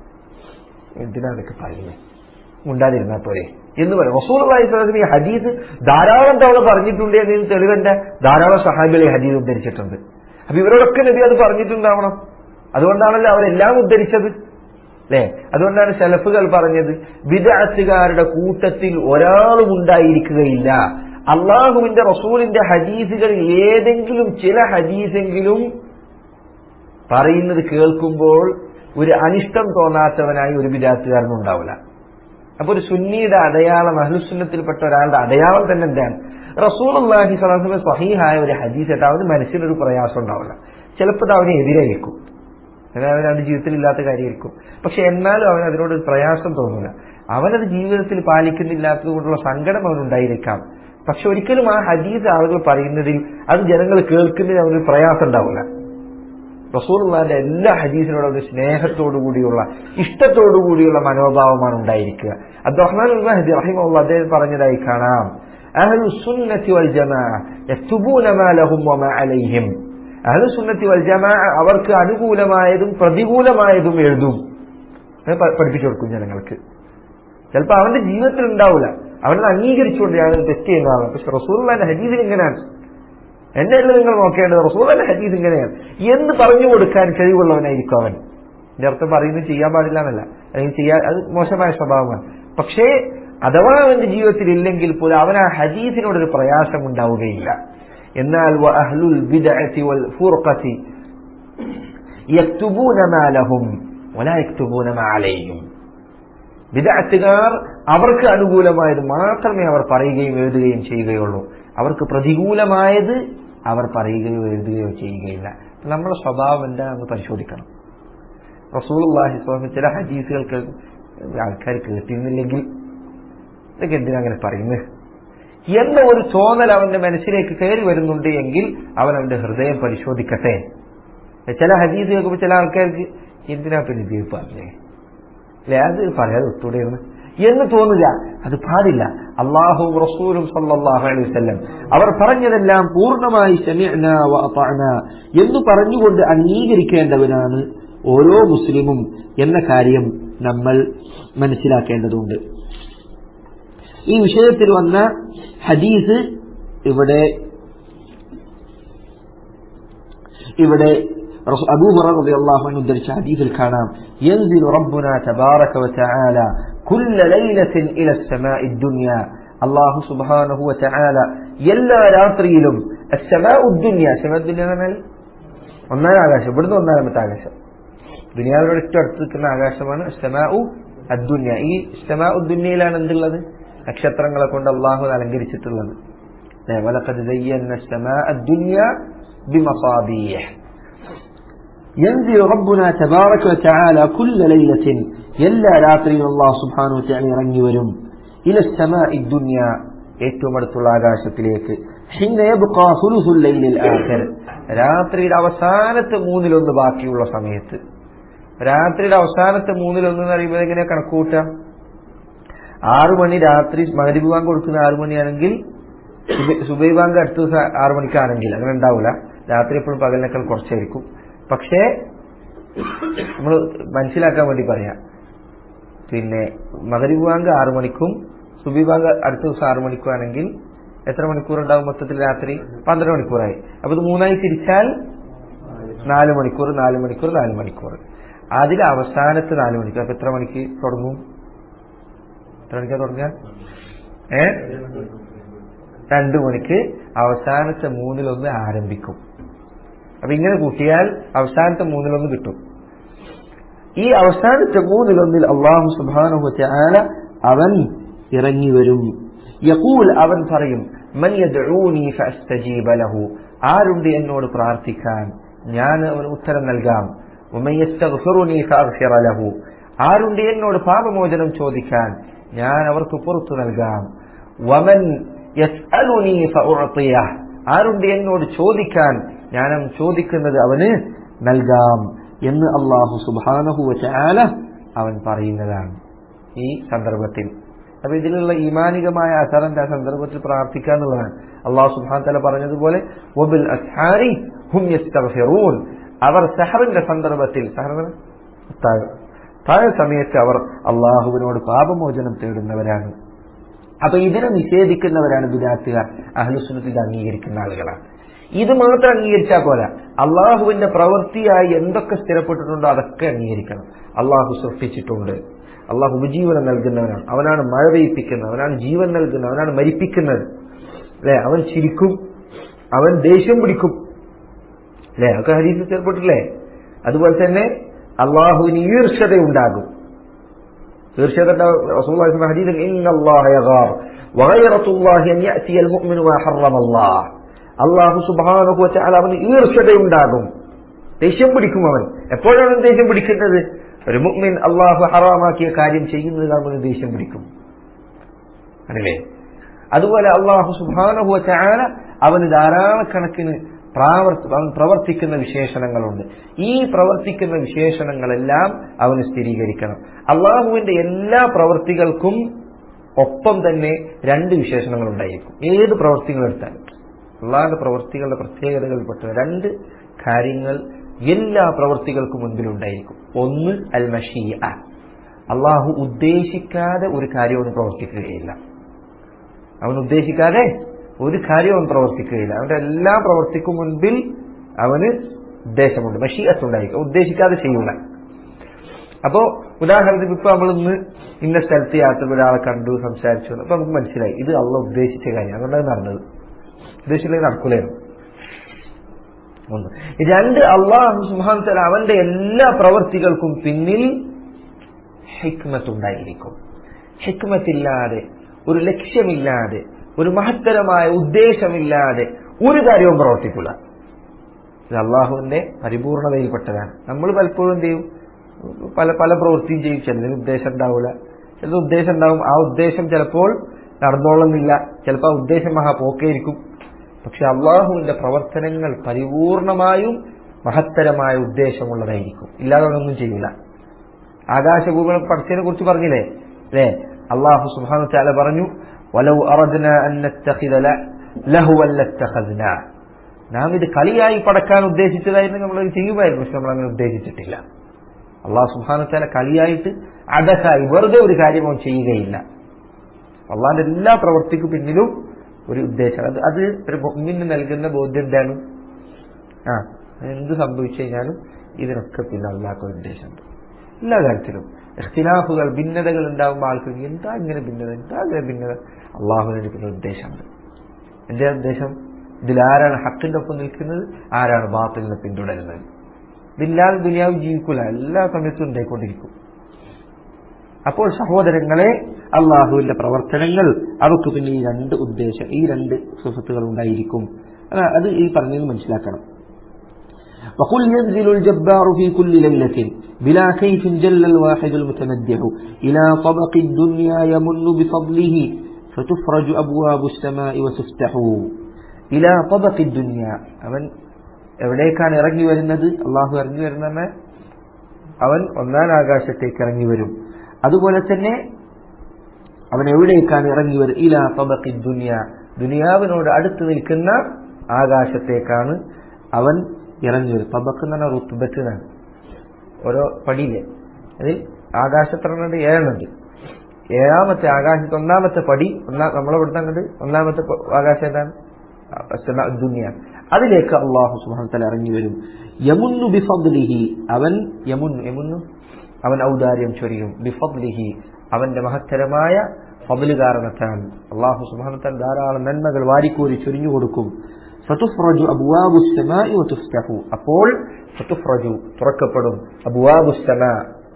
എന്തിനാണ് ഇതൊക്കെ പറയുന്നത് ഉണ്ടാതിരുന്നാൽ പോരെ എന്ന് പറയും റസൂൽ അള്ളാഹി ഈ ഹദീസ് ധാരാളം തവണ പറഞ്ഞിട്ടുണ്ട് എന്നതിന് തെളിവെന്റെ ധാരാളം സഹാബികൾ ഈ ഹദീസ് ഉദ്ധരിച്ചിട്ടുണ്ട് അപ്പൊ ഇവരോടൊക്കെ നബി അത് പറഞ്ഞിട്ടുണ്ടാവണം അതുകൊണ്ടാണല്ലോ അവരെല്ലാം ഉദ്ധരിച്ചത് അല്ലേ അതുകൊണ്ടാണ് ശലഫുകൾ പറഞ്ഞത് വിദാത്തുകാരുടെ കൂട്ടത്തിൽ ഒരാളും ഉണ്ടായിരിക്കുകയില്ല അള്ളാഹുവിന്റെ റസൂലിന്റെ ഹദീസുകളിൽ ഏതെങ്കിലും ചില ഹദീസെങ്കിലും പറയുന്നത് കേൾക്കുമ്പോൾ ഒരു അനിഷ്ടം തോന്നാത്തവനായി ഒരു വിദ്യാർത്ഥികാരനും ഉണ്ടാവില്ല അപ്പൊ ഒരു സുന്നിയുടെ അടയാളം അഹ്ലുസുന്നത്തിൽപ്പെട്ട ഒരാളുടെ അടയാളം തന്നെ എന്താണ് റസൂൽ അള്ളാഹി സ്വലാസ്മ സഹീഹായ ഒരു ഹദീസ് ആയിട്ട് അവന് മനസ്സിനൊരു പ്രയാസം ഉണ്ടാവില്ല ചിലപ്പോൾ അത് അവനെ എതിരായിരിക്കും അങ്ങനെ അവൻ അത് ജീവിതത്തിൽ ഇല്ലാത്ത കാര്യമായിരിക്കും പക്ഷെ എന്നാലും അവൻ അതിനോട് ഒരു പ്രയാസം തോന്നില്ല അവനത് ജീവിതത്തിൽ പാലിക്കുന്നില്ലാത്തത് കൊണ്ടുള്ള സങ്കടം അവനുണ്ടായിരിക്കാം പക്ഷെ ഒരിക്കലും ആ ഹദീസ് ആളുകൾ പറയുന്നതിൽ അത് ജനങ്ങൾ കേൾക്കുന്നതിൽ അവനൊരു പ്രയാസം ഉണ്ടാവില്ല റസൂർമാന്റെ എല്ലാ ഹദീസിനോടും ഒരു സ്നേഹത്തോടു കൂടിയുള്ള ഇഷ്ടത്തോടു കൂടിയുള്ള മനോഭാവമാണ് ഉണ്ടായിരിക്കുക അബ്ദുറഹ്മാൻ മഹദി റഹിമുള്ള അദ്ദേഹം പറഞ്ഞതായി കാണാം അഹ്ലു സുന്നത്തി വൽ ജമാഅ യക്തുബൂന മാ ലഹും വമാ അലൈഹിം അഹ്ലു സുന്നത്തി വൽ ജമാഅ അവർക്ക് അനുകൂലമായതും പ്രതികൂലമായതും എഴുതും അത് പ- പഠിപ്പിച്ചു കൊടുക്കും ജനങ്ങൾക്ക് ചിലപ്പോൾ അവന്റെ ജീവിതത്തിൽ ഉണ്ടാവില്ല അവനത് അംഗീകരിച്ചുകൊണ്ട് ഞാൻ തെറ്റ് ചെയ്യുന്നതാണ് പക്ഷെ റസൂർലാന്റെ ഹദീസിൽ ഇങ്ങനെയാണ് എന്നെ അല്ല നിങ്ങൾ നോക്കേണ്ടത് റസൂലിന്റെ ഹദീസ് ഇങ്ങനെയാണ് എന്ന് പറഞ്ഞു കൊടുക്കാൻ കഴിവുള്ളവനായിരിക്കും അവൻ എന്റെ അർത്ഥം പറയുന്നത് ചെയ്യാൻ പാടില്ല എന്നല്ല അല്ലെങ്കിൽ ചെയ്യാൻ അത് മോശമായ സ്വഭാവമാണ് പക്ഷേ അഥവാ അവന്റെ ജീവിതത്തിൽ ഇല്ലെങ്കിൽ പോലും അവൻ ആ ഹദീസിനോടൊരു പ്രയാസം ഉണ്ടാവുകയില്ല എന്നാൽ വ അഹ്ലുൽ ബിദ്അത്തി വൽ ഫുർഖത്തി യക്തുബൂന മാ ലഹും വലാ യക്തുബൂന മാ അലൈഹിം വിദഗ്ധക്കാർ അവർക്ക് അനുകൂലമായത് മാത്രമേ അവർ പറയുകയും എഴുതുകയും ചെയ്യുകയുള്ളൂ അവർക്ക് പ്രതികൂലമായത് അവർ പറയുകയോ എഴുതുകയോ ചെയ്യുകയില്ല നമ്മുടെ സ്വഭാവം എന്താണെന്ന് പരിശോധിക്കണം റസൂൽഹി സ്വാമി ചില ഹദീസുകൾക്ക് ആൾക്കാർ കേട്ടിരുന്നില്ലെങ്കിൽ ഇതൊക്കെ എന്തിനാ അങ്ങനെ പറയുന്നത് എന്ന ഒരു തോന്നൽ അവന്റെ മനസ്സിലേക്ക് കയറി വരുന്നുണ്ട് എങ്കിൽ അവൻ അവന്റെ ഹൃദയം പരിശോധിക്കട്ടെ ചില ഹദീസ് കേൾക്കുമ്പോൾ ചില ആൾക്കാർക്ക് എന്തിനാ പിന്നെ ഇത് പറഞ്ഞേ അല്ലെ അത് പറയാതെ ഒത്തുകൂടെയെന്ന് എന്ന് തോന്നുക അത് പാടില്ല അള്ളാഹു റസൂലും സല്ലല്ലാഹു അലൈഹി വസല്ലം അവർ പറഞ്ഞതെല്ലാം പൂർണ്ണമായി ശമിഅ്ന വ അതഅന എന്ന് പറഞ്ഞുകൊണ്ട് അംഗീകരിക്കേണ്ടവനാണ് ഓരോ മുസ്ലിമും എന്ന കാര്യം നമ്മൾ മനസ്സിലാക്കേണ്ടതുണ്ട് ഈ വിഷയത്തിൽ വന്ന ഹദീസ് ഇവിടെ ഇവിടെ അബൂ ഹുറൈറ റളിയല്ലാഹു അൻഹു ഉദ്ധരിച്ച ഹദീസിൽ കാണാം ينزل ربنا تبارك وتعالى كل ليلة إلى السماء الدنيا الله سبحانه وتعالى എല്ലാ രാത്രിയിലും السماء الدنيا سماء الدنيا എന്ന് പറഞ്ഞാൽ ഒന്നാം ആകാശം ഇവിടുന്ന് ഒന്നാമത്തെ ആകാശം ദുനിയാവിനോട് ഏറ്റവും അടുത്ത് നിൽക്കുന്ന ആകാശമാണ് ഇസ്തമാഉ അദ്ദുന്യ ഈ ഇസ്തമാഉ ദുന്യയിലാണ് എന്തുള്ളത് നക്ഷത്രങ്ങളെ കൊണ്ട് അള്ളാഹു അലങ്കരിച്ചിട്ടുള്ളത് ല്ലേ? വലഖദ് സയ്യന്ന السماء الدنيا بمصابيح ينزل ربنا تبارك وتعالى كل ليلة എല്ലാ രാത്രിയും അള്ളാഹു സുബ്ഹാനഹു വതആല ഇറങ്ങി വരും ഇല السماء الدنيا ഏറ്റവും അടുത്തുള്ള ആകാശത്തിലേക്ക് حين يبقى ثلث الليل الآخر രാത്രിയുടെ അവസാനത്തെ മൂന്നിലൊന്ന് ബാക്കിയുള്ള സമയത്ത് രാത്രിയുടെ അവസാനത്തെ മൂന്നിലൊന്ന് എന്ന് പറയുമ്പോൾ എങ്ങനെയാ കണക്കൂട്ടുക ആറു മണി രാത്രി മകരിബ് ബാങ്ക് കൊടുക്കുന്ന ആറു മണിയാണെങ്കിൽ സുബൈ ബാങ്ക് അടുത്ത ദിവസം ആറു മണിക്കാണെങ്കിൽ അങ്ങനെ ഉണ്ടാവില്ല രാത്രി എപ്പോഴും പകലിനേക്കാൾ കുറച്ചായിരിക്കും പക്ഷേ നമ്മൾ മനസ്സിലാക്കാൻ വേണ്ടി പറയാം പിന്നെ മകരിബ് ബാങ്ക് ആറു മണിക്കും സുബി ബാങ്ക് അടുത്ത ദിവസം ആറു മണിക്കും ആണെങ്കിൽ എത്ര മണിക്കൂർ ഉണ്ടാവും മൊത്തത്തിൽ രാത്രി പന്ത്രണ്ട് മണിക്കൂറായി അപ്പൊ ഇത് മൂന്നായി തിരിച്ചാൽ നാല് മണിക്കൂർ നാല് മണിക്കൂർ നാല് മണിക്കൂർ അതിൽ അവസാനത്തെ നാല് മണിക്കൂർ അപ്പൊ എത്ര മണിക്ക് തുടങ്ങും എത്ര മണിക്കാ തുടങ്ങാൻ ഏ രണ്ടു മണിക്ക് അവസാനത്തെ മൂന്നിലൊന്ന് ആരംഭിക്കും അപ്പൊ ഇങ്ങനെ കൂട്ടിയാൽ അവസാനത്തെ മൂന്നിലൊന്ന് കിട്ടും ഈ അവസാനത്തെ മൂന്നിലൊന്നിൽ അള്ളാഹു സുബാനുഹു ആല അവൻ ഇറങ്ങി വരും യഖൂൽ അവൻ പറയും മൻ യദ്ഊനി ഫഅസ്തജീബ ലഹു ആരുണ്ട് എന്നോട് പ്രാർത്ഥിക്കാൻ ഞാൻ അവന് ഉത്തരം നൽകാം വമൻ യസ്തഗ്ഫിറുനി ഫഅഗ്ഫിറ ലഹു ആരുണ്ട് എന്നോട് പാപമോചനം ചോദിക്കാൻ ഞാൻ അവർക്ക് പുറത്തു നൽകാം വമൻ യസ്അലുനി ഫഉഅതിയഹ് ആരുണ്ട് എന്നോട് ചോദിക്കാൻ ഞാൻ അവൻ ചോദിക്കുന്നത് അവന് നൽകാം എന്ന് അള്ളാഹു സുബാനഹു വചാല അവൻ പറയുന്നതാണ് ഈ സന്ദർഭത്തിൽ അപ്പൊ ഇതിലുള്ള ഈമാനികമായ അസറിന്റെ ആ സന്ദർഭത്തിൽ പ്രാർത്ഥിക്കുക എന്നുള്ളതാണ് അള്ളാഹു സുബാൻ തല പറഞ്ഞതുപോലെ വബിൽ അസ്ഹാരി ഹും യസ്തഗ്ഫിറൂൻ അവർ സഹറിന്റെ സന്ദർഭത്തിൽ സഹറിന് താഴെ താഴെ സമയത്ത് അവർ അള്ളാഹുവിനോട് പാപമോചനം തേടുന്നവരാണ് അപ്പൊ ഇതിനെ നിഷേധിക്കുന്നവരാണ് വിദാത്തുകാർ അഹ്ലുസുനത്തിൽ അംഗീകരിക്കുന്ന ആളുകളാണ് ഇത് മാത്രം അംഗീകരിച്ചാൽ പോരാ അള്ളാഹുവിന്റെ പ്രവൃത്തിയായി എന്തൊക്കെ സ്ഥിരപ്പെട്ടിട്ടുണ്ടോ അതൊക്കെ അംഗീകരിക്കണം അള്ളാഹു സൃഷ്ടിച്ചിട്ടുണ്ട് അള്ളാഹു ഉപജീവനം നൽകുന്നവനാണ് അവനാണ് മഴ പെയ്പ്പിക്കുന്നത് അവനാണ് ജീവൻ നൽകുന്നത് അവനാണ് മരിപ്പിക്കുന്നത് അല്ലെ അവൻ ചിരിക്കും അവൻ ദേഷ്യം പിടിക്കും അല്ലെ അതൊക്കെ ഹരീസിൽ ചേർപ്പെട്ടില്ലേ അതുപോലെ തന്നെ അള്ളാഹുവിന് ഈർഷത ഉണ്ടാകും ഈർഷത ഹദീസിൽ ഇന്നല്ലാഹ യഗാർ വഗൈറത്തുല്ലാഹി അൻ യഅതിയ അൽമുഅ്മിനു മാ ഹറമ അല്ലാഹ് അള്ളാഹു സുബ്ഹാനഹു വതആല അവന് ഈർഷത ഉണ്ടാകും ദേഷ്യം പിടിക്കും അവൻ എപ്പോഴാണ് അവൻ ദേഷ്യം പിടിക്കുന്നത് ഒരു മുഅ്മിൻ അള്ളാഹു ഹറാമാക്കിയ കാര്യം ചെയ്യുന്നത് കാണുമ്പോൾ ദേഷ്യം പിടിക്കും അല്ലേ അതുപോലെ അള്ളാഹു സുബ്ഹാനഹു വതആല അവന് ധാരാളക്കണക്കിന് പ്രാവർത്തി അവൻ പ്രവർത്തിക്കുന്ന വിശേഷണങ്ങളുണ്ട് ഈ പ്രവർത്തിക്കുന്ന വിശേഷണങ്ങളെല്ലാം അവന് സ്ഥിരീകരിക്കണം അള്ളാഹുവിന്റെ എല്ലാ പ്രവർത്തികൾക്കും ഒപ്പം തന്നെ രണ്ട് വിശേഷണങ്ങൾ ഉണ്ടായിരിക്കും ഏത് പ്രവർത്തികൾ എടുത്താലും അള്ളാഹിന്റെ പ്രവർത്തികളുടെ പ്രത്യേകതകളിൽപ്പെട്ട രണ്ട് കാര്യങ്ങൾ എല്ലാ പ്രവർത്തികൾക്കും മുൻപിലുണ്ടായിരിക്കും ഒന്ന് അൽ മഷീഅ അള്ളാഹു ഉദ്ദേശിക്കാതെ ഒരു കാര്യം അവന് പ്രവർത്തിക്കുകയില്ല അവൻ ഉദ്ദേശിക്കാതെ ഒരു കാര്യവും അവൻ പ്രവർത്തിക്കുകയില്ല അവന്റെ എല്ലാ പ്രവർത്തിക്കും മുൻപിൽ അവന് ഉദ്ദേശമുണ്ട് മഷീഅത്തുണ്ടായിരിക്കും ഉദ്ദേശിക്കാതെ ചെയ്യൂല അപ്പോ ഉദാഹരണത്തിന് ഇപ്പൊ നമ്മൾ ഇന്ന് ഇന്ന സ്ഥലത്ത് യാത്ര ഒരാളെ കണ്ടു സംസാരിച്ചു അപ്പൊ നമുക്ക് മനസ്സിലായി ഇത് അള്ള ഉദ്ദേശിച്ച കാര്യം അതുകൊണ്ടാണ് നടന്നത് ഉദ്ദേശിച്ചില്ലെങ്കിൽ നടക്കൂലായിരുന്നു ഒന്ന് രണ്ട് അള്ളാഹു സുഹാൻ തല അവന്റെ എല്ലാ പ്രവർത്തികൾക്കും പിന്നിൽ ഹിക്മത്ത് ഉണ്ടായിരിക്കും ഹിക്മത്തില്ലാതെ ഒരു ലക്ഷ്യമില്ലാതെ ഒരു മഹത്തരമായ ഉദ്ദേശമില്ലാതെ ഒരു കാര്യവും പ്രവർത്തിക്കില്ല ഇത് അള്ളാഹുവിന്റെ പരിപൂർണതയിൽപ്പെട്ടതാണ് നമ്മൾ പലപ്പോഴും എന്ത് ചെയ്യും പല പല പ്രവൃത്തിയും ചെയ്യും ചിലതിന് ഉദ്ദേശം ഉണ്ടാവില്ല ചിലത് ഉദ്ദേശം ഉണ്ടാവും ആ ഉദ്ദേശം ചിലപ്പോൾ നടന്നോളുന്നില്ല ചിലപ്പോൾ ആ ഉദ്ദേശം മഹാ പോക്കേയിരിക്കും പക്ഷെ അള്ളാഹുവിന്റെ പ്രവർത്തനങ്ങൾ പരിപൂർണമായും മഹത്തരമായ ഉദ്ദേശമുള്ളതായിരിക്കും ഇല്ലാതെ അവനൊന്നും ചെയ്യില്ല ആകാശഭൂമികളെ പഠിച്ചതിനെ കുറിച്ച് പറഞ്ഞില്ലേ അല്ലേ അള്ളാഹു സുബാനു താല പറഞ്ഞു വലവ് അറദ്ന ലഹുവല്ലത്തഖദ്ന നാം ഇത് കളിയായി പടക്കാൻ ഉദ്ദേശിച്ചതായിരുന്നു നമ്മൾ ചെയ്യുമായിരുന്നു പക്ഷെ നമ്മൾ അങ്ങനെ ഉദ്ദേശിച്ചിട്ടില്ല അള്ളാഹു സുബാനു താല കളിയായിട്ട് അടക്കായി വെറുതെ ഒരു കാര്യം അവൻ ചെയ്യുകയില്ല അള്ളാഹിന്റെ എല്ലാ പ്രവൃത്തിക്കും പിന്നിലും ഒരു ഉദ്ദേശം അത് അത് ഒരു മുമ്മിന് നൽകുന്ന ബോധ്യം എന്താണ് ആ എന്ത് സംഭവിച്ചു കഴിഞ്ഞാലും ഇതിനൊക്കെ പിന്നെ അള്ളാഹ്ക്ക് ഒരു ഉദ്ദേശമുണ്ട് എല്ലാ കാര്യത്തിലും ഇഖ്തിലാഫുകൾ ഭിന്നതകൾ ഉണ്ടാകുമ്പോൾ ആൾക്കാർക്ക് എന്താ ഇങ്ങനെ ഭിന്നത എന്താ ഇങ്ങനെ ഭിന്നത അള്ളാഹുവിന് പിന്നെ ഉദ്ദേശമുണ്ട് എന്റെ ഉദ്ദേശം ഇതിലാരാണ് ഹക്കിന്റെ ഒപ്പം നിൽക്കുന്നത് ആരാണ് ബാത്തിലിനെ പിന്തുടരുന്നത് ഇതില്ലാതെ ദുനിയാവ് ജീവിക്കൂല എല്ലാ സമയത്തും ഉണ്ടായിക്കൊണ്ടിരിക്കും അപ്പോൾ സഹോദരങ്ങളെ അള്ളാഹുവിന്റെ പ്രവർത്തനങ്ങൾ അവർക്ക് പിന്നെ ഈ രണ്ട് ഉദ്ദേശം ഈ രണ്ട് സുഹൃത്തുക്കൾ ഉണ്ടായിരിക്കും അത് ഈ പറഞ്ഞത് മനസ്സിലാക്കണം وقل ينزل الجبار في كل ليلة بلا كيف جل الواحد المتمدح إلى طبق الدنيا يمن بفضله فتفرج أبواب السماء وتفتح إلى طبق الدنيا അവൻ എവിടേക്കാണ് ഇറങ്ങി വരുന്നത് അള്ളാഹു ഇറങ്ങി വരുന്ന അവൻ ഒന്നാം ആകാശത്തേക്ക് ഇറങ്ങി വരും അതുപോലെ തന്നെ അവൻ എവിടേക്കാണ് ഇറങ്ങി വരും ഇല തബക്കി ദുനിയ ദുനിയാവിനോട് അടുത്ത് നിൽക്കുന്ന ആകാശത്തേക്കാണ് അവൻ ഇറങ്ങി വരും തബക്ക് എന്ന് പറഞ്ഞാൽ റുത്തുബത്ത് എന്നാണ് ഓരോ പടിയിലെ അതിൽ ആകാശത്തിറങ്ങുന്നുണ്ട് ഏഴെണ്ണുണ്ട് ഏഴാമത്തെ ആകാശത്ത് ഒന്നാമത്തെ പടി ഒന്നാ നമ്മളെ ഇവിടുന്ന് അങ്ങോട്ട് ഒന്നാമത്തെ ആകാശം ഏതാണ് ദുനിയ അതിലേക്ക് അള്ളാഹു സുഹാൻ തല ഇറങ്ങി വരും യമുന്നു ബിഫദ്ലിഹി അവൻ യമുന്നു യമുന്നു അവൻ ഔദാര്യം ചൊരിയും ബിഫദ്ലിഹി അവന്റെ മഹത്തരമായ ഫضല് കാരണത്താൽ അള്ളാഹു സുബാനത്താൽ ധാരാളം നന്മകൾ വാരിക്കോരി ചൊരിഞ്ഞു കൊടുക്കും ഫതുഫ്റജു അബുവാബു സമാഇ വതുഫ്തഹു അപ്പോൾ ഫതുഫ്റജു തുറക്കപ്പെടും അബുവാബു സമാ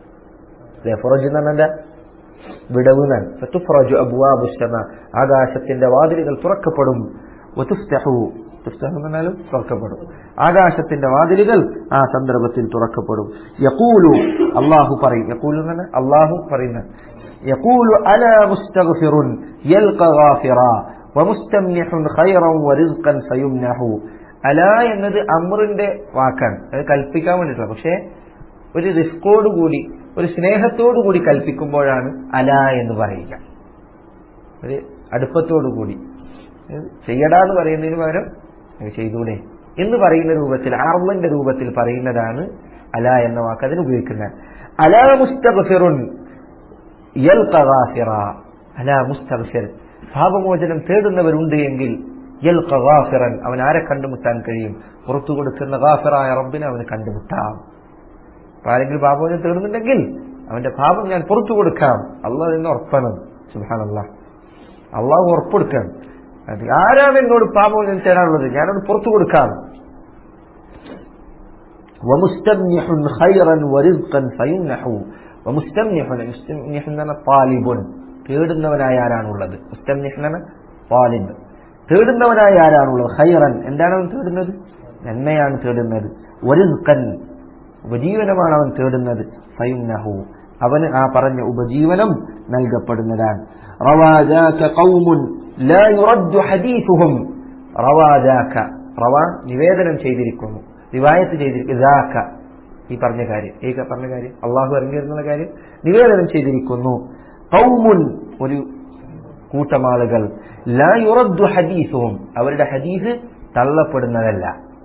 ഫറജ് എന്ന് പറഞ്ഞാൽ വിടവ് എന്നാണ് ഫതുഫ്റജു അബുവാബു സമാ ആകാശത്തിന്റെ വാതിലുകൾ തുറക്കപ്പെടും വതുഫ്തഹു തുഫ്തഹു എന്ന് പറഞ്ഞാലും തുറക്കപ്പെടും ആകാശത്തിന്റെ വാതിലുകൾ ആ സന്ദർഭത്തിൽ തുറക്കപ്പെടും യഖൂലു അള്ളാഹു പറയും യഖൂലു എന്ന് പറഞ്ഞാൽ അള്ളാഹു പറയുന്ന يقول ألا مستغفر يلقى غافرا ومستمنح خيرا ورزقا فيمنح അല എന്നത് അമറിന്റെ വാക്കാണ് അത് കൽപ്പിക്കാൻ വേണ്ടിയിട്ടുള്ള പക്ഷേ ഒരു റിസ്കോട് കൂടി ഒരു സ്നേഹത്തോടു കൂടി കൽപ്പിക്കുമ്പോഴാണ് അല എന്ന് പറയുക ഒരു അടുപ്പത്തോടു കൂടി ചെയ്യടാ എന്ന് പറയുന്നതിന് പകരം ചെയ്തൂടെ എന്ന് പറയുന്ന രൂപത്തിൽ ആർമന്റെ രൂപത്തിൽ പറയുന്നതാണ് അല എന്ന വാക്ക് അതിന് ഉപയോഗിക്കുന്നത് അല മുസ്തഫിറുൻ അല മുസ്തഫിർ പാപമോചനം തേടുന്നവരുണ്ട് എങ്കിൽ യൽ ഖാഫിറൻ അവൻ ആരെ കണ്ടുമുട്ടാൻ കഴിയും പുറത്തു കൊടുക്കുന്ന ഗാഫിറായ റബ്ബിനെ അവന് കണ്ടുമുട്ടാം ആരെങ്കിലും പാപമോചനം തേടുന്നുണ്ടെങ്കിൽ അവന്റെ പാപം ഞാൻ പുറത്തു കൊടുക്കാം അള്ളാഹ് നിന്ന് ഉറപ്പാണ് സുഹാൻ അള്ളാഹ് അള്ളാഹു ഉറപ്പെടുക്കാം അത് ആരാണ് എന്നോട് പാപമോചനം തരാനുള്ളത് ഞാനത് പുറത്തു കൊടുക്കാം ومستمنح خيرا ورزقا فيمنح ومستمنح مستمنح എന്നാണ് طالب തേടുന്നവനായ ആരാണുള്ളത് മുസ്തംനിഹ് എന്നാണ് طالب തേടുന്നവനായ ആരാണുള്ളത് ഖൈറൻ എന്താണ് അവൻ തേടുന്നത് നന്മയാണ് തേടുന്നത് വരിസ്കൻ ഉപജീവനമാണ് അവൻ തേടുന്നത് ഫയുംനഹു അവന് ആ പറഞ്ഞ ഉപജീവനം നൽകപ്പെടുന്നതാണ് റവാദാക ഖൗമുൻ ലാ യുറദ്ദു ഹദീസുഹും റവാദാക റവാ നിവേദനം ചെയ്തിരിക്കുന്നു റിവായത്ത് ചെയ്തിരിക്കുന്നു ഈ പറഞ്ഞ കാര്യം ഈ പറഞ്ഞ കാര്യം അള്ളാഹു അറിഞ്ഞിരുന്ന കാര്യം നിവേദനം ചെയ്തിരിക്കുന്നു കൗമുൻ ഒരു കൂട്ടമാളുകൾ ലാ യുറദ്ദു ഹദീസുഹും അവരുടെ ഹദീസ് തള്ളപ്പെടുന്നതല്ല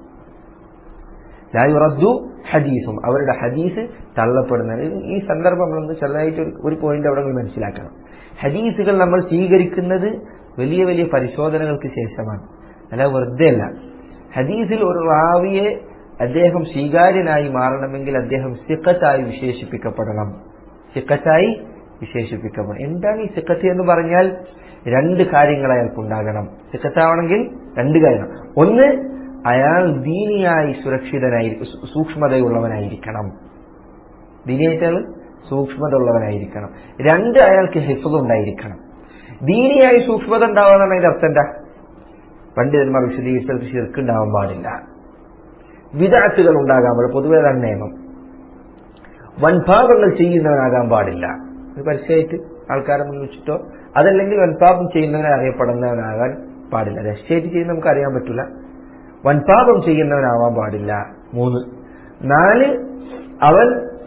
ലാ യുറദ്ദു ഹദീസും അവരുടെ ഹദീസ് തള്ളപ്പെടുന്നത് ഈ സന്ദർഭം നമ്മളൊന്ന് ചെറുതായിട്ട് ഒരു- ഒരു പോയിന്റ് അവിടെ നമ്മൾ മനസ്സിലാക്കണം ഹദീസുകൾ നമ്മൾ സ്വീകരിക്കുന്നത് വലിയ വലിയ പരിശോധനകൾക്ക് ശേഷമാണ് അല്ല വെറുതെ അല്ല ഹദീസിൽ ഒരു റാവിയെ അദ്ദേഹം സ്വീകാര്യനായി മാറണമെങ്കിൽ അദ്ദേഹം സിക്കത്തായി വിശേഷിപ്പിക്കപ്പെടണം സിക്കത്തായി വിശേഷിപ്പിക്കപ്പെടണം എന്താണ് ഈ സിക്കത്ത് എന്ന് പറഞ്ഞാൽ രണ്ട് കാര്യങ്ങൾ അയാൾക്കുണ്ടാകണം സിക്കത്താവണമെങ്കിൽ രണ്ട് കാര്യങ്ങൾ ഒന്ന് അയാൾ ദീനിയായി സുരക്ഷിതനായി സൂ- സൂക്ഷ്മതയുള്ളവനായിരിക്കണം ദീനിയായിട്ട് അയാൾ സൂക്ഷ്മത ഉള്ളവനായിരിക്കണം രണ്ട് അയാൾക്ക് ഹിഫുദ് ഉണ്ടായിരിക്കണം ദീനിയായി സൂക്ഷ്മത ഉണ്ടാവുക അതിന്റെ അർത്ഥം എന്താ പണ്ഡിതന്മാർ വിശദീകരിച്ചത് ശിർക്ക് ഉണ്ടാവാൻ പാടില്ല വിദാത്തുകൾ ഉണ്ടാകാൻ പാടില്ല പൊതുവെ അതാണ് നിയമം വൻപാപങ്ങൾ ചെയ്യുന്നവനാകാൻ പാടില്ല ഇത് പരസ്യമായിട്ട് ആൾക്കാരെ മുന്നിൽ വെച്ചിട്ടോ അതല്ലെങ്കിൽ വൻപാപം ചെയ്യുന്നവനെ അറിയപ്പെടുന്നവനാകാൻ പാടില്ല രഹസ്യമായിട്ട് ചെയ്യുന്ന നമുക്ക് അറിയാൻ പറ്റില്ല വൻപാപം ചെയ്യുന്നവനാവാൻ പാടില്ല മൂന്ന് നാല് അവൻ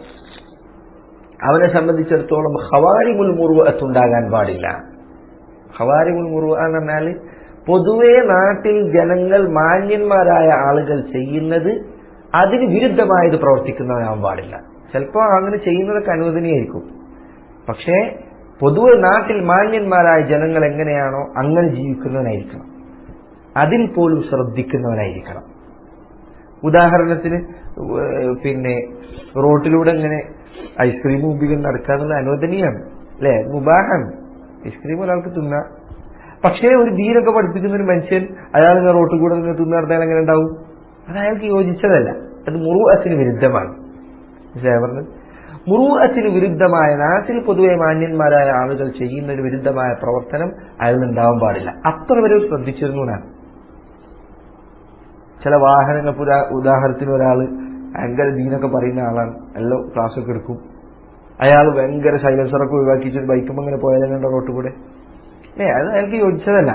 അവനെ സംബന്ധിച്ചിടത്തോളം ഹവാരിമുൽ മുറുവത്തുണ്ടാകാൻ പാടില്ല ഹവാരിമുൽ മുറുവ എന്ന് പറഞ്ഞാൽ പൊതുവെ നാട്ടിൽ ജനങ്ങൾ മാന്യന്മാരായ ആളുകൾ ചെയ്യുന്നത് അതിന് വിരുദ്ധമായത് പ്രവർത്തിക്കുന്നവനാവാൻ പാടില്ല ചിലപ്പോൾ അങ്ങനെ ചെയ്യുന്നതൊക്കെ അനുവദനീയായിരിക്കും പക്ഷേ പൊതുവെ നാട്ടിൽ മാന്യന്മാരായ ജനങ്ങൾ എങ്ങനെയാണോ അങ്ങനെ ജീവിക്കുന്നവനായിരിക്കണം അതിൽ പോലും ശ്രദ്ധിക്കുന്നവനായിരിക്കണം ഉദാഹരണത്തിന് ഏഹ് പിന്നെ റോട്ടിലൂടെ ഇങ്ങനെ ഐസ്ക്രീം മുമ്പിൽ നടക്കാന്നുള്ള അനുവദനീയാണ് അല്ലെ മുബാഹാണ് ഐസ്ക്രീം ഒരാൾക്ക് തിന്നാം പക്ഷേ ഒരു ദീനൊക്കെ പഠിപ്പിക്കുന്ന ഒരു മനുഷ്യൻ അയാൾ ഇങ്ങനെ റോട്ടിൽ കൂടെ നിന്ന് തിന്നു നടന്നാൽ എങ്ങനെ ഉണ്ടാവും അത് അയാൾക്ക് യോജിച്ചതല്ല അത് മുറുഅത്തിന് വിരുദ്ധമാണ് മനസ്സിലായോ പറഞ്ഞത് മുറുഅത്തിന് വിരുദ്ധമായ നാട്ടിൽ പൊതുവെ മാന്യന്മാരായ ആളുകൾ ചെയ്യുന്ന ഒരു വിരുദ്ധമായ പ്രവർത്തനം അയാളിൽ ഉണ്ടാവാൻ പാടില്ല അത്ര വരെ ശ്രദ്ധിച്ചിരുന്നു എന്നാണ് ചില വാഹനങ്ങൾ ഇപ്പൊ ഉദാ- ഉദാഹരണത്തിന് ഒരാൾ ഭയങ്കര ദീനൊക്കെ പറയുന്ന ആളാണ് എല്ലാം ക്ലാസ്സൊക്കെ എടുക്കും അയാൾ ഭയങ്കര സൈലൻസറൊക്കെ ഒഴിവാക്കിയിട്ട് ബൈക്കുമ്പോൾ ഇങ്ങനെ പോയാലും റോട്ട് കൂടെ ഏ അത് അയാൾക്ക് യോജിച്ചതല്ല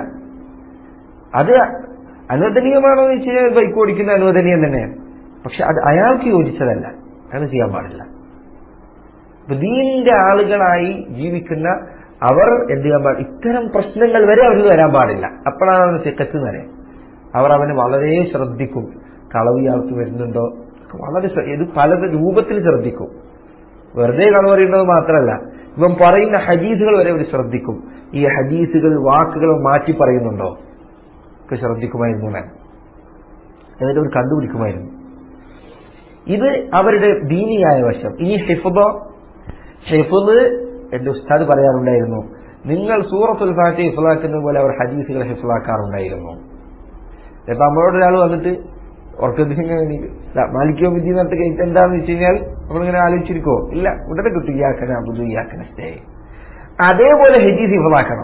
അത് അനുവദനീയമാണോ എന്ന് വെച്ച് കഴിഞ്ഞാൽ ബൈക്ക് ഓടിക്കുന്ന അനുവദനീയം തന്നെയാണ് പക്ഷെ അത് അയാൾക്ക് യോജിച്ചതല്ല അത് ചെയ്യാൻ പാടില്ല അപ്പൊ ദീനിന്റെ ആളുകളായി ജീവിക്കുന്ന അവർ എന്ത് ചെയ്യാൻ പാടില്ല ഇത്തരം പ്രശ്നങ്ങൾ വരെ അവർക്ക് വരാൻ പാടില്ല അപ്പോഴാണ് അവന് സിക്കത്ത് എന്ന് പറയാം അവർ അവന് വളരെ ശ്രദ്ധിക്കും കളവ് ഇയാൾക്ക് വരുന്നുണ്ടോ ഒക്കെ വളരെ ശ്ര- ഇത് പല രൂപത്തിൽ ശ്രദ്ധിക്കും വെറുതെ കളവ് പറയുന്നത് മാത്രമല്ല ഇവൻ പറയുന്ന ഹദീസുകൾ വരെ അവർ ശ്രദ്ധിക്കും ഈ ഹദീസുകൾ വാക്കുകൾ മാറ്റി പറയുന്നുണ്ടോ ഒക്കെ ശ്രദ്ധിക്കുമായിരുന്നു ഞാൻ എന്നിട്ട് അവർ കണ്ടുപിടിക്കുമായിരുന്നു ഇത് അവരുടെ ദീനിയായ വശം ഇനി ഹിഫുദോ ഹിഫുദ് എന്റെ ഉസ്താദ് പറയാറുണ്ടായിരുന്നു നിങ്ങൾ സൂറത്തുൽ ഫാറ്റി ഹിഫുലാക്കുന്നത് പോലെ അവർ ഹദീസുകൾ ഹിഫുലാക്കാറുണ്ടായിരുന്നു ഇപ്പൊ നമ്മളോട് ഒരാൾ വന്നിട്ട് ഉറക്കത്തിന് മാലിക്കോ വിധി നടത്തി കഴിഞ്ഞിട്ട് എന്താന്ന് വെച്ച് കഴിഞ്ഞാൽ നമ്മളിങ്ങനെ ആലോചിച്ചിരിക്കോ ഇല്ല ഉടനെ കിട്ടും ഇയാക്കന അബുദു ഇയാക്കന സ്റ്റേ അതേപോലെ ഹദീസ് ഹിഫുലാക്കണം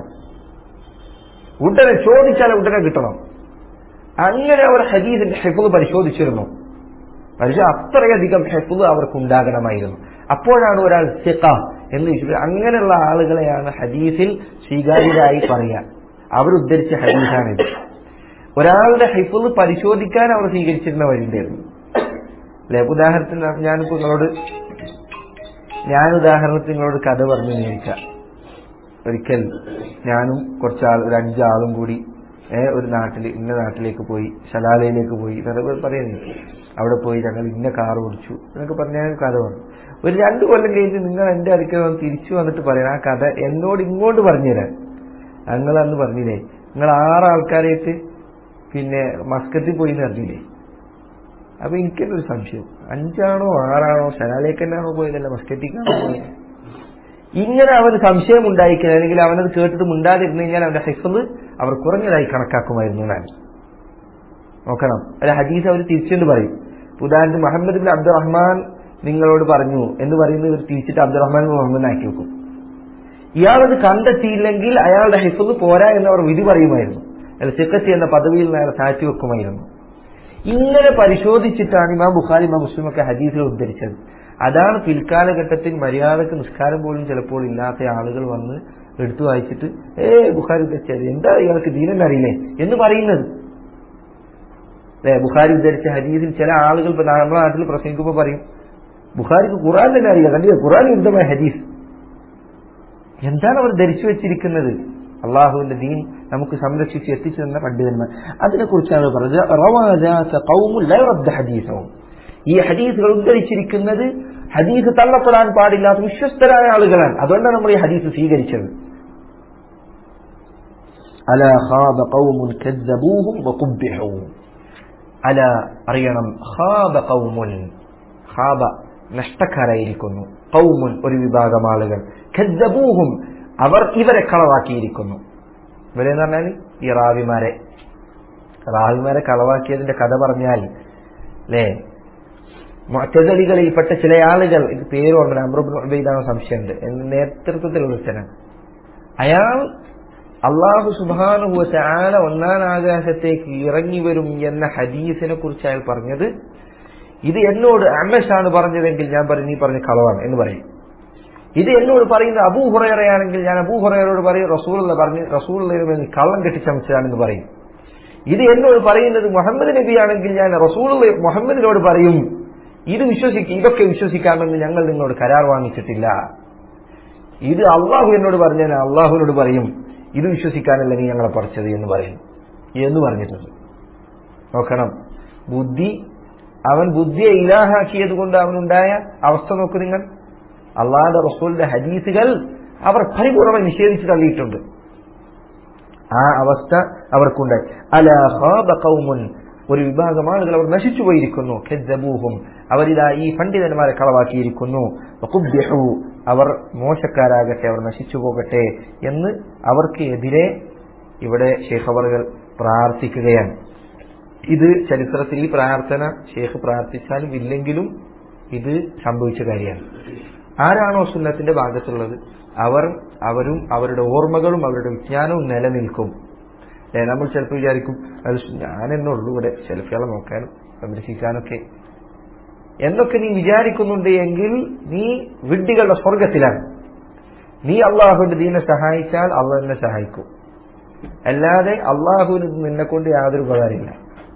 ഉടനെ ചോദിച്ചാൽ ഉടനെ കിട്ടണം അങ്ങനെ അവർ ഹദീസിന്റെ ഹിഫുദ് പരിശോധിച്ചിരുന്നു പക്ഷെ അത്രയധികം ഹെഫുദ് അവർക്ക് ഉണ്ടാകണമായിരുന്നു അപ്പോഴാണ് ഒരാൾ സിഖ എന്ന് വെച്ചിട്ട് അങ്ങനെയുള്ള ആളുകളെയാണ് ഹദീസിൽ സ്വീകാര്യരായി പറയുക അവരുദ്ധരിച്ച ഹദീസാണിത് ഒരാളുടെ ഹൈഫുദ് പരിശോധിക്കാൻ അവർ സ്വീകരിച്ചിരുന്ന വഴിയുണ്ടായിരുന്നു അല്ലെ ഉദാഹരണത്തിന് ഞാനിപ്പോ നിങ്ങളോട് ഞാൻ ഉദാഹരണത്തിന് നിങ്ങളോട് കഥ പറഞ്ഞു വിചാരിക്കാം ഒരിക്കൽ ഞാനും കുറച്ചാൾ ഒരു അഞ്ചാളും കൂടി ഏ, ഒരു നാട്ടിൽ ഇന്ന നാട്ടിലേക്ക് പോയി ശലാലയിലേക്ക് പോയി എന്നൊക്കെ പേർ പറയുന്നു അവിടെ പോയി ഞങ്ങൾ ഇന്ന കാർ ഓടിച്ചു എന്നൊക്കെ പറഞ്ഞ ഞാൻ കഥ പറഞ്ഞു ഒരു രണ്ടു കൊല്ലം കഴിഞ്ഞ് നിങ്ങൾ എന്റെ അടുക്കൽ വന്ന് തിരിച്ചു വന്നിട്ട് പറയണം ആ കഥ എന്നോട് ഇങ്ങോട്ട് പറഞ്ഞുതരാൻ ഞങ്ങൾ അന്ന് പറഞ്ഞില്ലേ നിങ്ങൾ ആറ് ആൾക്കാരായിട്ട് പിന്നെ മസ്കത്തിൽ പോയി എന്ന് അറിഞ്ഞില്ലേ അപ്പൊ എനിക്കെന്നെ ഒരു സംശയം അഞ്ചാണോ ആറാണോ ശലാലേക്ക് തന്നെയാണോ പോയതല്ല മസ്കറ്റിക്കാണോ പോയത് ഇങ്ങനെ അവന് സംശയം ഉണ്ടായിക്കുന്നത് അല്ലെങ്കിൽ അവനത് കേട്ടിട്ട് മുണ്ടാതിരുന്നു കഴിഞ്ഞാൽ അവന്റെ ഹെഫത് അവർ കുറഞ്ഞതായി കണക്കാക്കുമായിരുന്നു എന്നാണ് നോക്കണം അല്ല ഹദീസ് അവർ തിരിച്ചുകൊണ്ട് പറയും ഉദാഹരണത്തിന് മുഹമ്മദ് ബിൻ അബ്ദുറഹ്മാൻ നിങ്ങളോട് പറഞ്ഞു എന്ന് പറയുന്നത് ഇവർ തിരിച്ചിട്ട് അബ്ദുറഹ്മാൻ മുഹമ്മദ് ആക്കി വെക്കും ഇയാളത് കണ്ടെത്തിയില്ലെങ്കിൽ അയാളുടെ ഹിഫുദ് പോരാ എന്നവർ വിധി പറയുമായിരുന്നു അല്ല സിക്കത്തി എന്ന പദവിയിൽ നിന്ന് അയാൾ താഴ്ത്തി വെക്കുമായിരുന്നു ഇങ്ങനെ പരിശോധിച്ചിട്ടാണ് ഇമാം ബുഖാരി ഇമാം മുസ്ലിം ഒക്കെ ഹദീസിൽ ഉദ്ധരിച്ചത് അതാണ് പിൽക്കാലഘട്ടത്തിൽ മര്യാദക്ക് നിസ്കാരം പോലും ചിലപ്പോൾ ഇല്ലാത്ത ആളുകൾ വന്ന് എടുത്തു വായിച്ചിട്ട് ഏ ബുഖാരി ഉദ്ധരിച്ചത് എന്താ ഇയാൾക്ക് ദീനം അറിയില്ലേ എന്ന് പറയുന്നത് അല്ലെ ബുഖാരി ഉദ്ധരിച്ച ഹദീസിൽ ചില ആളുകൾ ഇപ്പൊ നമ്മുടെ നാട്ടിൽ പ്രസംഗിക്കുമ്പോൾ പറയും ബുഖാരിക്ക് ഖുറാൻ തന്നെ അറിയില്ല കണ്ടില്ല ഖുറാൻ വിരുദ്ധമായ ഹദീസ് എന്താണ് അവർ ധരിച്ചു വെച്ചിരിക്കുന്നത് അള്ളാഹുവിന്റെ ദീൻ നമുക്ക് സംരക്ഷിച്ച് എത്തിച്ചു തന്ന പണ്ഡിതന്മാർ അതിനെക്കുറിച്ചാണ് പറഞ്ഞത് റവാജാത്ത ഖൗമുൻ ലാ യുറദ്ദ ഹദീസഹും. ഈ ഹദീസുകൾ ഉദ്ധരിച്ചിരിക്കുന്നത് ഹദീസ് തള്ളപ്പെടാൻ പാടില്ലാത്ത വിശ്വസ്തരായ ആളുകളാണ് അതുകൊണ്ടാണ് നമ്മൾ ഈ ഹദീസ് സ്വീകരിച്ചത് അല ഖാബ ഖൗമുൻ കദ്ദബൂഹും വഖുബ്ബിഹൂ അല അറിയണം ഖാബ ഖൗമുൻ ഖാബ നഷ്ടക്കാരായിരിക്കുന്നു ഖൗമുൻ ഒരു വിഭാഗം ആളുകൾ കദ്ദബൂഹും അവർ ഇവരെ കളവാക്കിയിരിക്കുന്നു ഇവരെന്ന് പറഞ്ഞാൽ ഈ റാവിമാരെ റാവിമാരെ കളവാക്കിയതിന്റെ കഥ പറഞ്ഞാൽ അല്ലേ മുഅത്തസലികളിൽപ്പെട്ട ചില ആളുകൾ ഇത് പേര് ഓർമ്മ അമ്രുബൈദാണ് സംശയമുണ്ട് എന്ന നേതൃത്വത്തിലുള്ള ഒരുത്തനാണ് അയാൾ അള്ളാഹു സുബാനുഹു ചാല ഒന്നാം ആകാശത്തേക്ക് ഇറങ്ങി വരും എന്ന ഹദീസിനെ കുറിച്ച് അയാൾ പറഞ്ഞത് ഇത് എന്നോട് അമഷാണ് പറഞ്ഞതെങ്കിൽ ഞാൻ പറഞ്ഞു നീ പറഞ്ഞ കളവാണ് എന്ന് പറയും ഇത് എന്നോട് പറയുന്ന അബൂ ഹുറയറയാണെങ്കിൽ ഞാൻ അബൂ ഹുറയറോട് പറയും റസൂൾ പറഞ്ഞ് റസൂൾ കള്ളം കെട്ടിച്ചമച്ചതാണെന്ന് പറയും ഇത് എന്നോട് പറയുന്നത് മുഹമ്മദ് നബിയാണെങ്കിൽ ഞാൻ റസൂൾ മുഹമ്മദിനോട് പറയും ഇത് വിശ്വസിക്ക ഇതൊക്കെ വിശ്വസിക്കാമെന്ന് ഞങ്ങൾ നിങ്ങളോട് കരാർ വാങ്ങിച്ചിട്ടില്ല ഇത് അള്ളാഹു എന്നോട് പറഞ്ഞാൽ അള്ളാഹുവിനോട് പറയും ഇത് വിശ്വസിക്കാനല്ല നീ ഞങ്ങളെ പഠിച്ചത് എന്ന് പറയും എന്ന് പറഞ്ഞിട്ടുണ്ട് നോക്കണം ബുദ്ധി അവൻ ബുദ്ധിയെ ഇലാഹാക്കിയത് കൊണ്ട് അവനുണ്ടായ അവസ്ഥ നോക്കൂ നിങ്ങൾ അള്ളാഹുന്റെ റസൂലിന്റെ ഹദീസുകൾ അവർ പരിപൂർണ്ണമായി നിഷേധിച്ച് തള്ളിയിട്ടുണ്ട് ആ അവസ്ഥ അവർക്കുണ്ടായി അല ഖാബ ഖൗമുൻ ഒരു വിഭാഗം ആളുകൾ അവർ നശിച്ചു പോയിരിക്കുന്നു ഖദ്ദബൂഹും അവരിതാ ഈ പണ്ഡിതന്മാരെ കളവാക്കിയിരിക്കുന്നു വഖുബ്ബിഹു അവർ മോശക്കാരാകട്ടെ അവർ നശിച്ചു പോകട്ടെ എന്ന് അവർക്ക് എതിരെ ഇവിടെ ഷെയ്ഖ് അവറുകൾ പ്രാർത്ഥിക്കുകയാണ് ഇത് ചരിത്രത്തിൽ ഈ പ്രാർത്ഥന ഷെയ്ഖ് പ്രാർത്ഥിച്ചാലും ഇല്ലെങ്കിലും ഇത് സംഭവിച്ച കാര്യമാണ് ആരാണോ സുന്നത്തിന്റെ ഭാഗത്തുള്ളത് അവർ അവരും അവരുടെ ഓർമ്മകളും അവരുടെ വിജ്ഞാനവും നിലനിൽക്കും ഏ, നമ്മൾ ചിലപ്പോൾ വിചാരിക്കും അത് ഞാൻ എന്നെ ഉള്ളൂ ഇവിടെ സെൽഫികളെ നോക്കാനും സംരക്ഷിക്കാനൊക്കെ എന്നൊക്കെ നീ വിചാരിക്കുന്നുണ്ട് എങ്കിൽ നീ വിഡ്ഢികളുടെ സ്വർഗത്തിലാണ് നീ അള്ളാഹുവിന്റെ ദീനെ സഹായിച്ചാൽ അള്ളാഹ് എന്നെ സഹായിക്കും അല്ലാതെ അള്ളാഹുവിന് നിന്നെ കൊണ്ട് യാതൊരു ഉപകാരമില്ല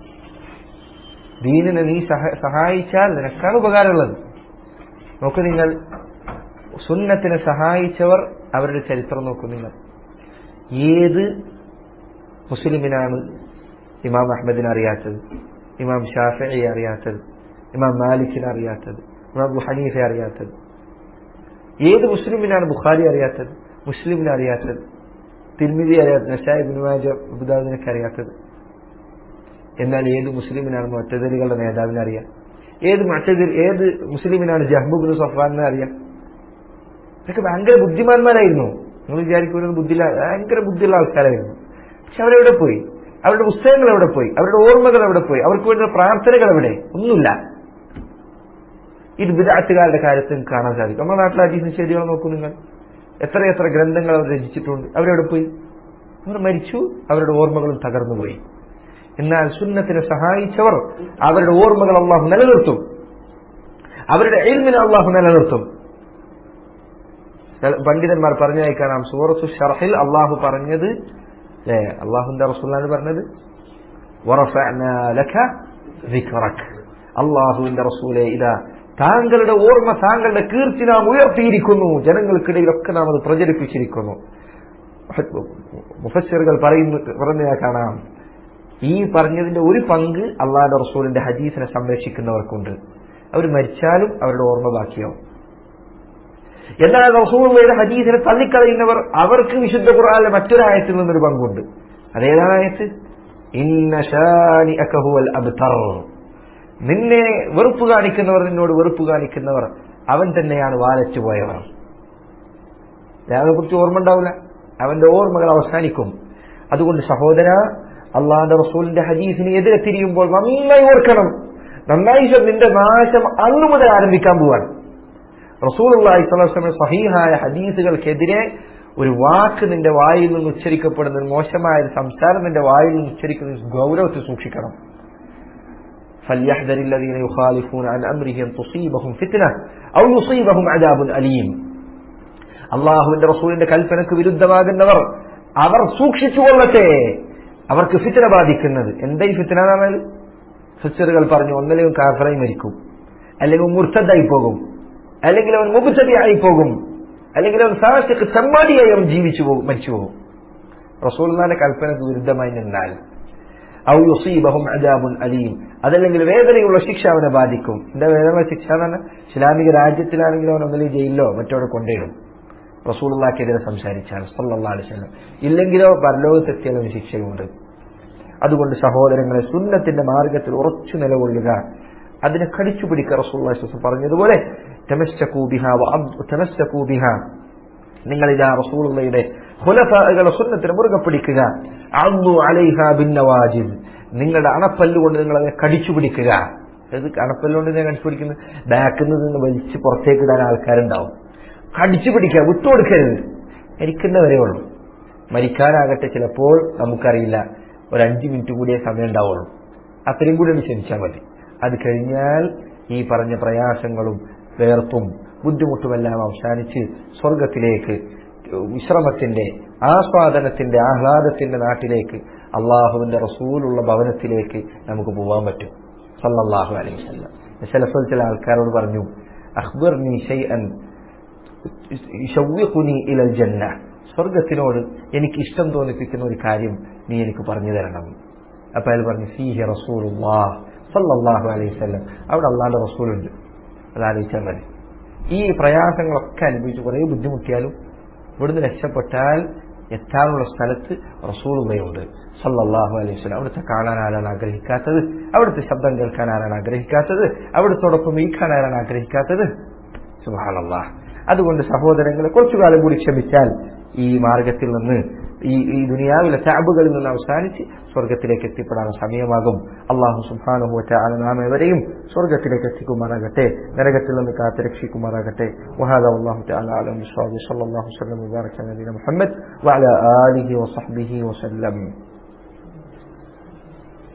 ദീനിനെ നീ സഹ- സഹായിച്ചാൽ നിനക്കാണ് ഉപകാരമുള്ളത് നോക്കൂ നിങ്ങൾ സുന്നത്തിനെ സഹായിച്ചവർ അവരുടെ ചരിത്രം നോക്കൂ നിങ്ങൾ ഏത് മുസ്ലിമിനാണ് ഇമാം അഹമ്മദിനെ അറിയാത്തത് ഇമാം ഷാഫിയെ അറിയാത്തത് ഇമാം മാലിക്കിനെ അറിയാത്തത് ഇമാം അബു ഹനീഫെ അറിയാത്തത് ഏത് മുസ്ലിമിനാണ് ബുഖാരി അറിയാത്തത് മുസ്ലിമിനെ അറിയാത്തത് തിരുമിതി അറിയാത്തത് നഷായി ബിനുവാജ അബുദാദിനൊക്കെ അറിയാത്തത് എന്നാൽ ഏത് മുസ്ലിമിനാണ് മുഅത്തദലികളുടെ നേതാവിനെ അറിയാം ഏത് മുഅത്തദിൽ ഏത് മുസ്ലിമിനാണ് ജഹ്ബുബിന് സഫാനെ അറിയാം ഇതൊക്കെ ഭയങ്കര ബുദ്ധിമാന്മാരായിരുന്നു നിങ്ങൾ വിചാരിക്കുന്നത് ബുദ്ധിയില്ല ഭയങ്കര ബുദ്ധിയുള്ള ആൾക്കാരായിരുന്നു പക്ഷെ അവരെവിടെ പോയി അവരുടെ പുസ്തകങ്ങൾ എവിടെ പോയി അവരുടെ ഓർമ്മകൾ എവിടെ പോയി അവർക്ക് വേണ്ട പ്രാർത്ഥനകൾ എവിടെ ഒന്നുമില്ല ഇത് വിദാറ്റുകാരുടെ കാര്യത്തിൽ കാണാൻ സാധിക്കും നമ്മുടെ നാട്ടിലെ അജീസ് നിഷേധികൾ നോക്കൂ നിങ്ങൾ എത്ര എത്ര ഗ്രന്ഥങ്ങൾ അവർ രചിച്ചിട്ടുണ്ട് അവരെവിടെ പോയി അവർ മരിച്ചു അവരുടെ ഓർമ്മകളും തകർന്നു പോയി എന്നാൽ സുന്നത്തിനെ സഹായിച്ചവർ അവരുടെ ഓർമ്മകൾ അള്ളാഹു നിലനിർത്തും അവരുടെ എൽമിനെ അള്ളാഹു നിലനിർത്തും ചില പണ്ഡിതന്മാർ പറഞ്ഞു കാണാം സൂറത്തു ഷർഹിൽ അള്ളാഹു പറഞ്ഞത് അല്ലേ അള്ളാഹുന്റെ റസൂലാണ് പറഞ്ഞത് "വറഫഅനാ ലക ദിക്റക്." അള്ളാഹുവിന്റെ റസൂലെ ഇതാ താങ്കളുടെ ഓർമ്മ താങ്കളുടെ കീർത്തി നാം ഉയർത്തിയിരിക്കുന്നു ജനങ്ങൾക്കിടയിലൊക്കെ നാം അത് പ്രചരിപ്പിച്ചിരിക്കുന്നു മുഫസ്സിറുകൾ പറയുന്നു പറഞ്ഞാൽ കാണാം ഈ പറഞ്ഞതിന്റെ ഒരു പങ്ക് അള്ളാഹുന്റെ റസൂലിന്റെ ഹദീസിനെ സംരക്ഷിക്കുന്നവർക്കുണ്ട് അവർ മരിച്ചാലും അവരുടെ ഓർമ്മ ബാക്കിയാവും എന്നാൽ റസൂലുള്ളയുടെ ഹദീസിനെ തള്ളിക്കളയുന്നവർ അവർക്ക് വിശുദ്ധ ഖുർആനിലെ മറ്റൊരു ആയത്തിൽ നിന്നൊരു പങ്കുണ്ട് അതേതാണ് ആയത്ത് ഇന്ന ഷാനിഅക ഹുവൽ അബ്തർ നിന്നെ വെറുപ്പ് കാണിക്കുന്നവർ നിന്നോട് വെറുപ്പ് കാണിക്കുന്നവർ അവൻ തന്നെയാണ് വാലച്ചു പോയവർ അതിനെ കുറിച്ച് ഓർമ്മ ഉണ്ടാവില്ല അവന്റെ ഓർമ്മകൾ അവസാനിക്കും അതുകൊണ്ട് സഹോദര അള്ളാന്റെ റസൂലിന്റെ ഹദീസിന് എതിരെ തിരിയുമ്പോൾ നന്നായി ഓർക്കണം നന്നായി ശ്രദ്ധ- നിന്റെ നാശം അന്നു മുതൽ ആരംഭിക്കാൻ പോവാണ് റസൂലുള്ളാഹി സ്വല്ലല്ലാഹു അലൈഹി വസല്ലം സഹീഹായ ഹദീസുകൾക്കെതിരെ ഒരു വാക്ക് നിന്റെ വായിൽ നിന്ന് ഉച്ചരിക്കപ്പെടുന്നത് മോശമായ ഒരു സംസാരം നിന്റെ വായിൽ നിന്ന് ഉച്ചരിക്കുന്നത് ഗൗരവത്തിൽ സൂക്ഷിക്കണം فليحذر الذين يخالفون عن أمره أن تصيبهم فتنة أو يصيبهم عذاب أليم അള്ളാഹുവിന്റെ റസൂലിന്റെ കൽപ്പനക്ക് വിരുദ്ധമാകുന്നവർ അവർ സൂക്ഷിച്ചുകൊള്ളട്ടെ അവർക്ക് ഫിത്തന ബാധിക്കുന്നത് എന്താ ഈ ഫിത്തന എന്ന് പറഞ്ഞാൽ സിസ്റ്ററുകൾ പറഞ്ഞു ഒന്നല്ലെങ്കിൽ കാഫറായി മരിക്കും അല്ലെങ്കിൽ മുർത്തദായി പോകും അല്ലെങ്കിൽ അവൻ മുബുസബിയായി പോകും അല്ലെങ്കിൽ അവൻ സാഹസിക ചെമ്മാടിയായി അവൻ ജീവിച്ചു പോകും മരിച്ചു പോകും റസൂലിന്റെ കൽപ്പനക്ക് വിരുദ്ധമായി നിന്നാൽ ഔ യുസീബഹും അജാബുൻ അലീം അതല്ലെങ്കിൽ വേദനയുള്ള ശിക്ഷ അവനെ ബാധിക്കും എന്താ വേദന ശിക്ഷ എന്ന് പറഞ്ഞാൽ ഇസ്ലാമിക രാജ്യത്തിലാണെങ്കിലും അവൻ ഒന്നിലും ജയിലിലോ മറ്റോടെ കൊണ്ടിടും റസൂലുള്ളാക്കെതിരെ സംസാരിച്ചാൽ സല്ലല്ലാഹു അലൈഹി വസല്ലം ഇല്ലെങ്കിലോ പരലോകത്തെത്തിയാൽ അവന് ശിക്ഷയുണ്ട് അതുകൊണ്ട് സഹോദരങ്ങളെ സുന്നത്തിന്റെ മാർഗത്തിൽ ഉറച്ചു നിലകൊള്ളുക അതിനെ കടിച്ചു പിടിക്കുക റസൂലുള്ളാഹി സ്വല്ലല്ലാഹു അലൈഹി വസല്ലം പറഞ്ഞതുപോലെ തമസ്സകൂ ബിഹാ വഅബ്ദു തമസ്സകൂ ബിഹാ നിങ്ങൾ ഇതാ റസൂലുള്ളയുടെ ഖുലഫാകളുടെ സുന്നത്തിനെ മുറുകെ പിടിക്കുക അള്ളു അലൈഹ ബിന്നവാജിദ് നിങ്ങളുടെ അണപ്പല്ലുകൊണ്ട് നിങ്ങൾ അതിനെ കടിച്ചു പിടിക്കുക അത് അണപ്പല്ലുകൊണ്ട് ഞാൻ കടിച്ചു പിടിക്കുന്നത് ബാക്കിൽ നിന്ന് വലിച്ച് പുറത്തേക്ക് ഇടാൻ ആൾക്കാരുണ്ടാവും കടിച്ചു പിടിക്കുക വിട്ടുകൊടുക്കരുത് മരിക്കുന്നവരേ ഉള്ളൂ മരിക്കാനാകട്ടെ ചിലപ്പോൾ നമുക്കറിയില്ല ഒരു അഞ്ച് മിനിറ്റ് കൂടിയേ സമയം ഉണ്ടാവുള്ളൂ അത്രയും കൂടി ഒന്ന് ക്ഷമിച്ചാൽ മതി അത് കഴിഞ്ഞാൽ ഈ പറഞ്ഞ പ്രയാസങ്ങളും വേർപ്പും ബുദ്ധിമുട്ടുമെല്ലാം അവസാനിച്ച് സ്വർഗത്തിലേക്ക് വിശ്രമത്തിന്റെ ആസ്വാദനത്തിന്റെ ആഹ്ലാദത്തിന്റെ നാട്ടിലേക്ക് അള്ളാഹുവിന്റെ റസൂലുള്ള ഭവനത്തിലേക്ക് നമുക്ക് പോകാൻ പറ്റും സല്ലല്ലാഹു അലൈഹി വസല്ലം ചില സ്ഥലത്ത് ചില ആൾക്കാരോട് പറഞ്ഞു അഖ്ബർനി ഷൈഅൻ യുശവ്വിഖുനി ഇലൽ ജന്ന സ്വർഗത്തിനോട് എനിക്ക് ഇഷ്ടം തോന്നിപ്പിക്കുന്ന ഒരു കാര്യം നീ എനിക്ക് പറഞ്ഞു തരണം അപ്പൊ അയാൾ പറഞ്ഞു ഫീഹി റസൂലുള്ളാഹ് സല്ലല്ലാഹു അലൈഹി വസല്ലം അവിടെ അള്ളാഹുടെ റസൂലുണ്ട് അത് ആലോചിച്ചാൽ മതി ഈ പ്രയാസങ്ങളൊക്കെ അനുഭവിച്ച് കുറേ ബുദ്ധിമുട്ടിയാലും ഇവിടുന്ന് രക്ഷപ്പെട്ടാൽ എത്താനുള്ള സ്ഥലത്ത് റസൂളുള്ളയുണ്ട് സല്ലല്ലാഹു അലൈഹി വസല്ലം അവിടുത്തെ കാണാൻ ആരാണ് ആഗ്രഹിക്കാത്തത് അവിടുത്തെ ശബ്ദം കേൾക്കാൻ ആരാണ് ആഗ്രഹിക്കാത്തത് അവിടുത്തോടൊപ്പം ഈക്കാൻ ആരാണ് ആഗ്രഹിക്കാത്തത് സുബാനല്ലാഹ് അതുകൊണ്ട് സഹോദരങ്ങളെ കുറച്ചു കാലം കൂടി ക്ഷമിച്ചാൽ ഈ മാർഗത്തിൽ നിന്ന് ഈ ഈ ദുനിയാവിലെ താബുകളിൽ നിന്ന് അവസാനിച്ച് സ്വർഗത്തിലേക്ക് എത്തിപ്പെടാൻ സമയമാകും അള്ളാഹു സുബാനുഭവത്തെ നാം എവരെയും സ്വർഗത്തിലേക്ക് എത്തിക്കുമാറാകട്ടെ നരകത്തിൽ നിന്ന് കാത്തുരക്ഷിക്കുമാറാകട്ടെ وهذا والله تعالى اعلم بالصواب صلى الله وسلم وبارك على نبينا محمد وعلى اله وصحبه وسلم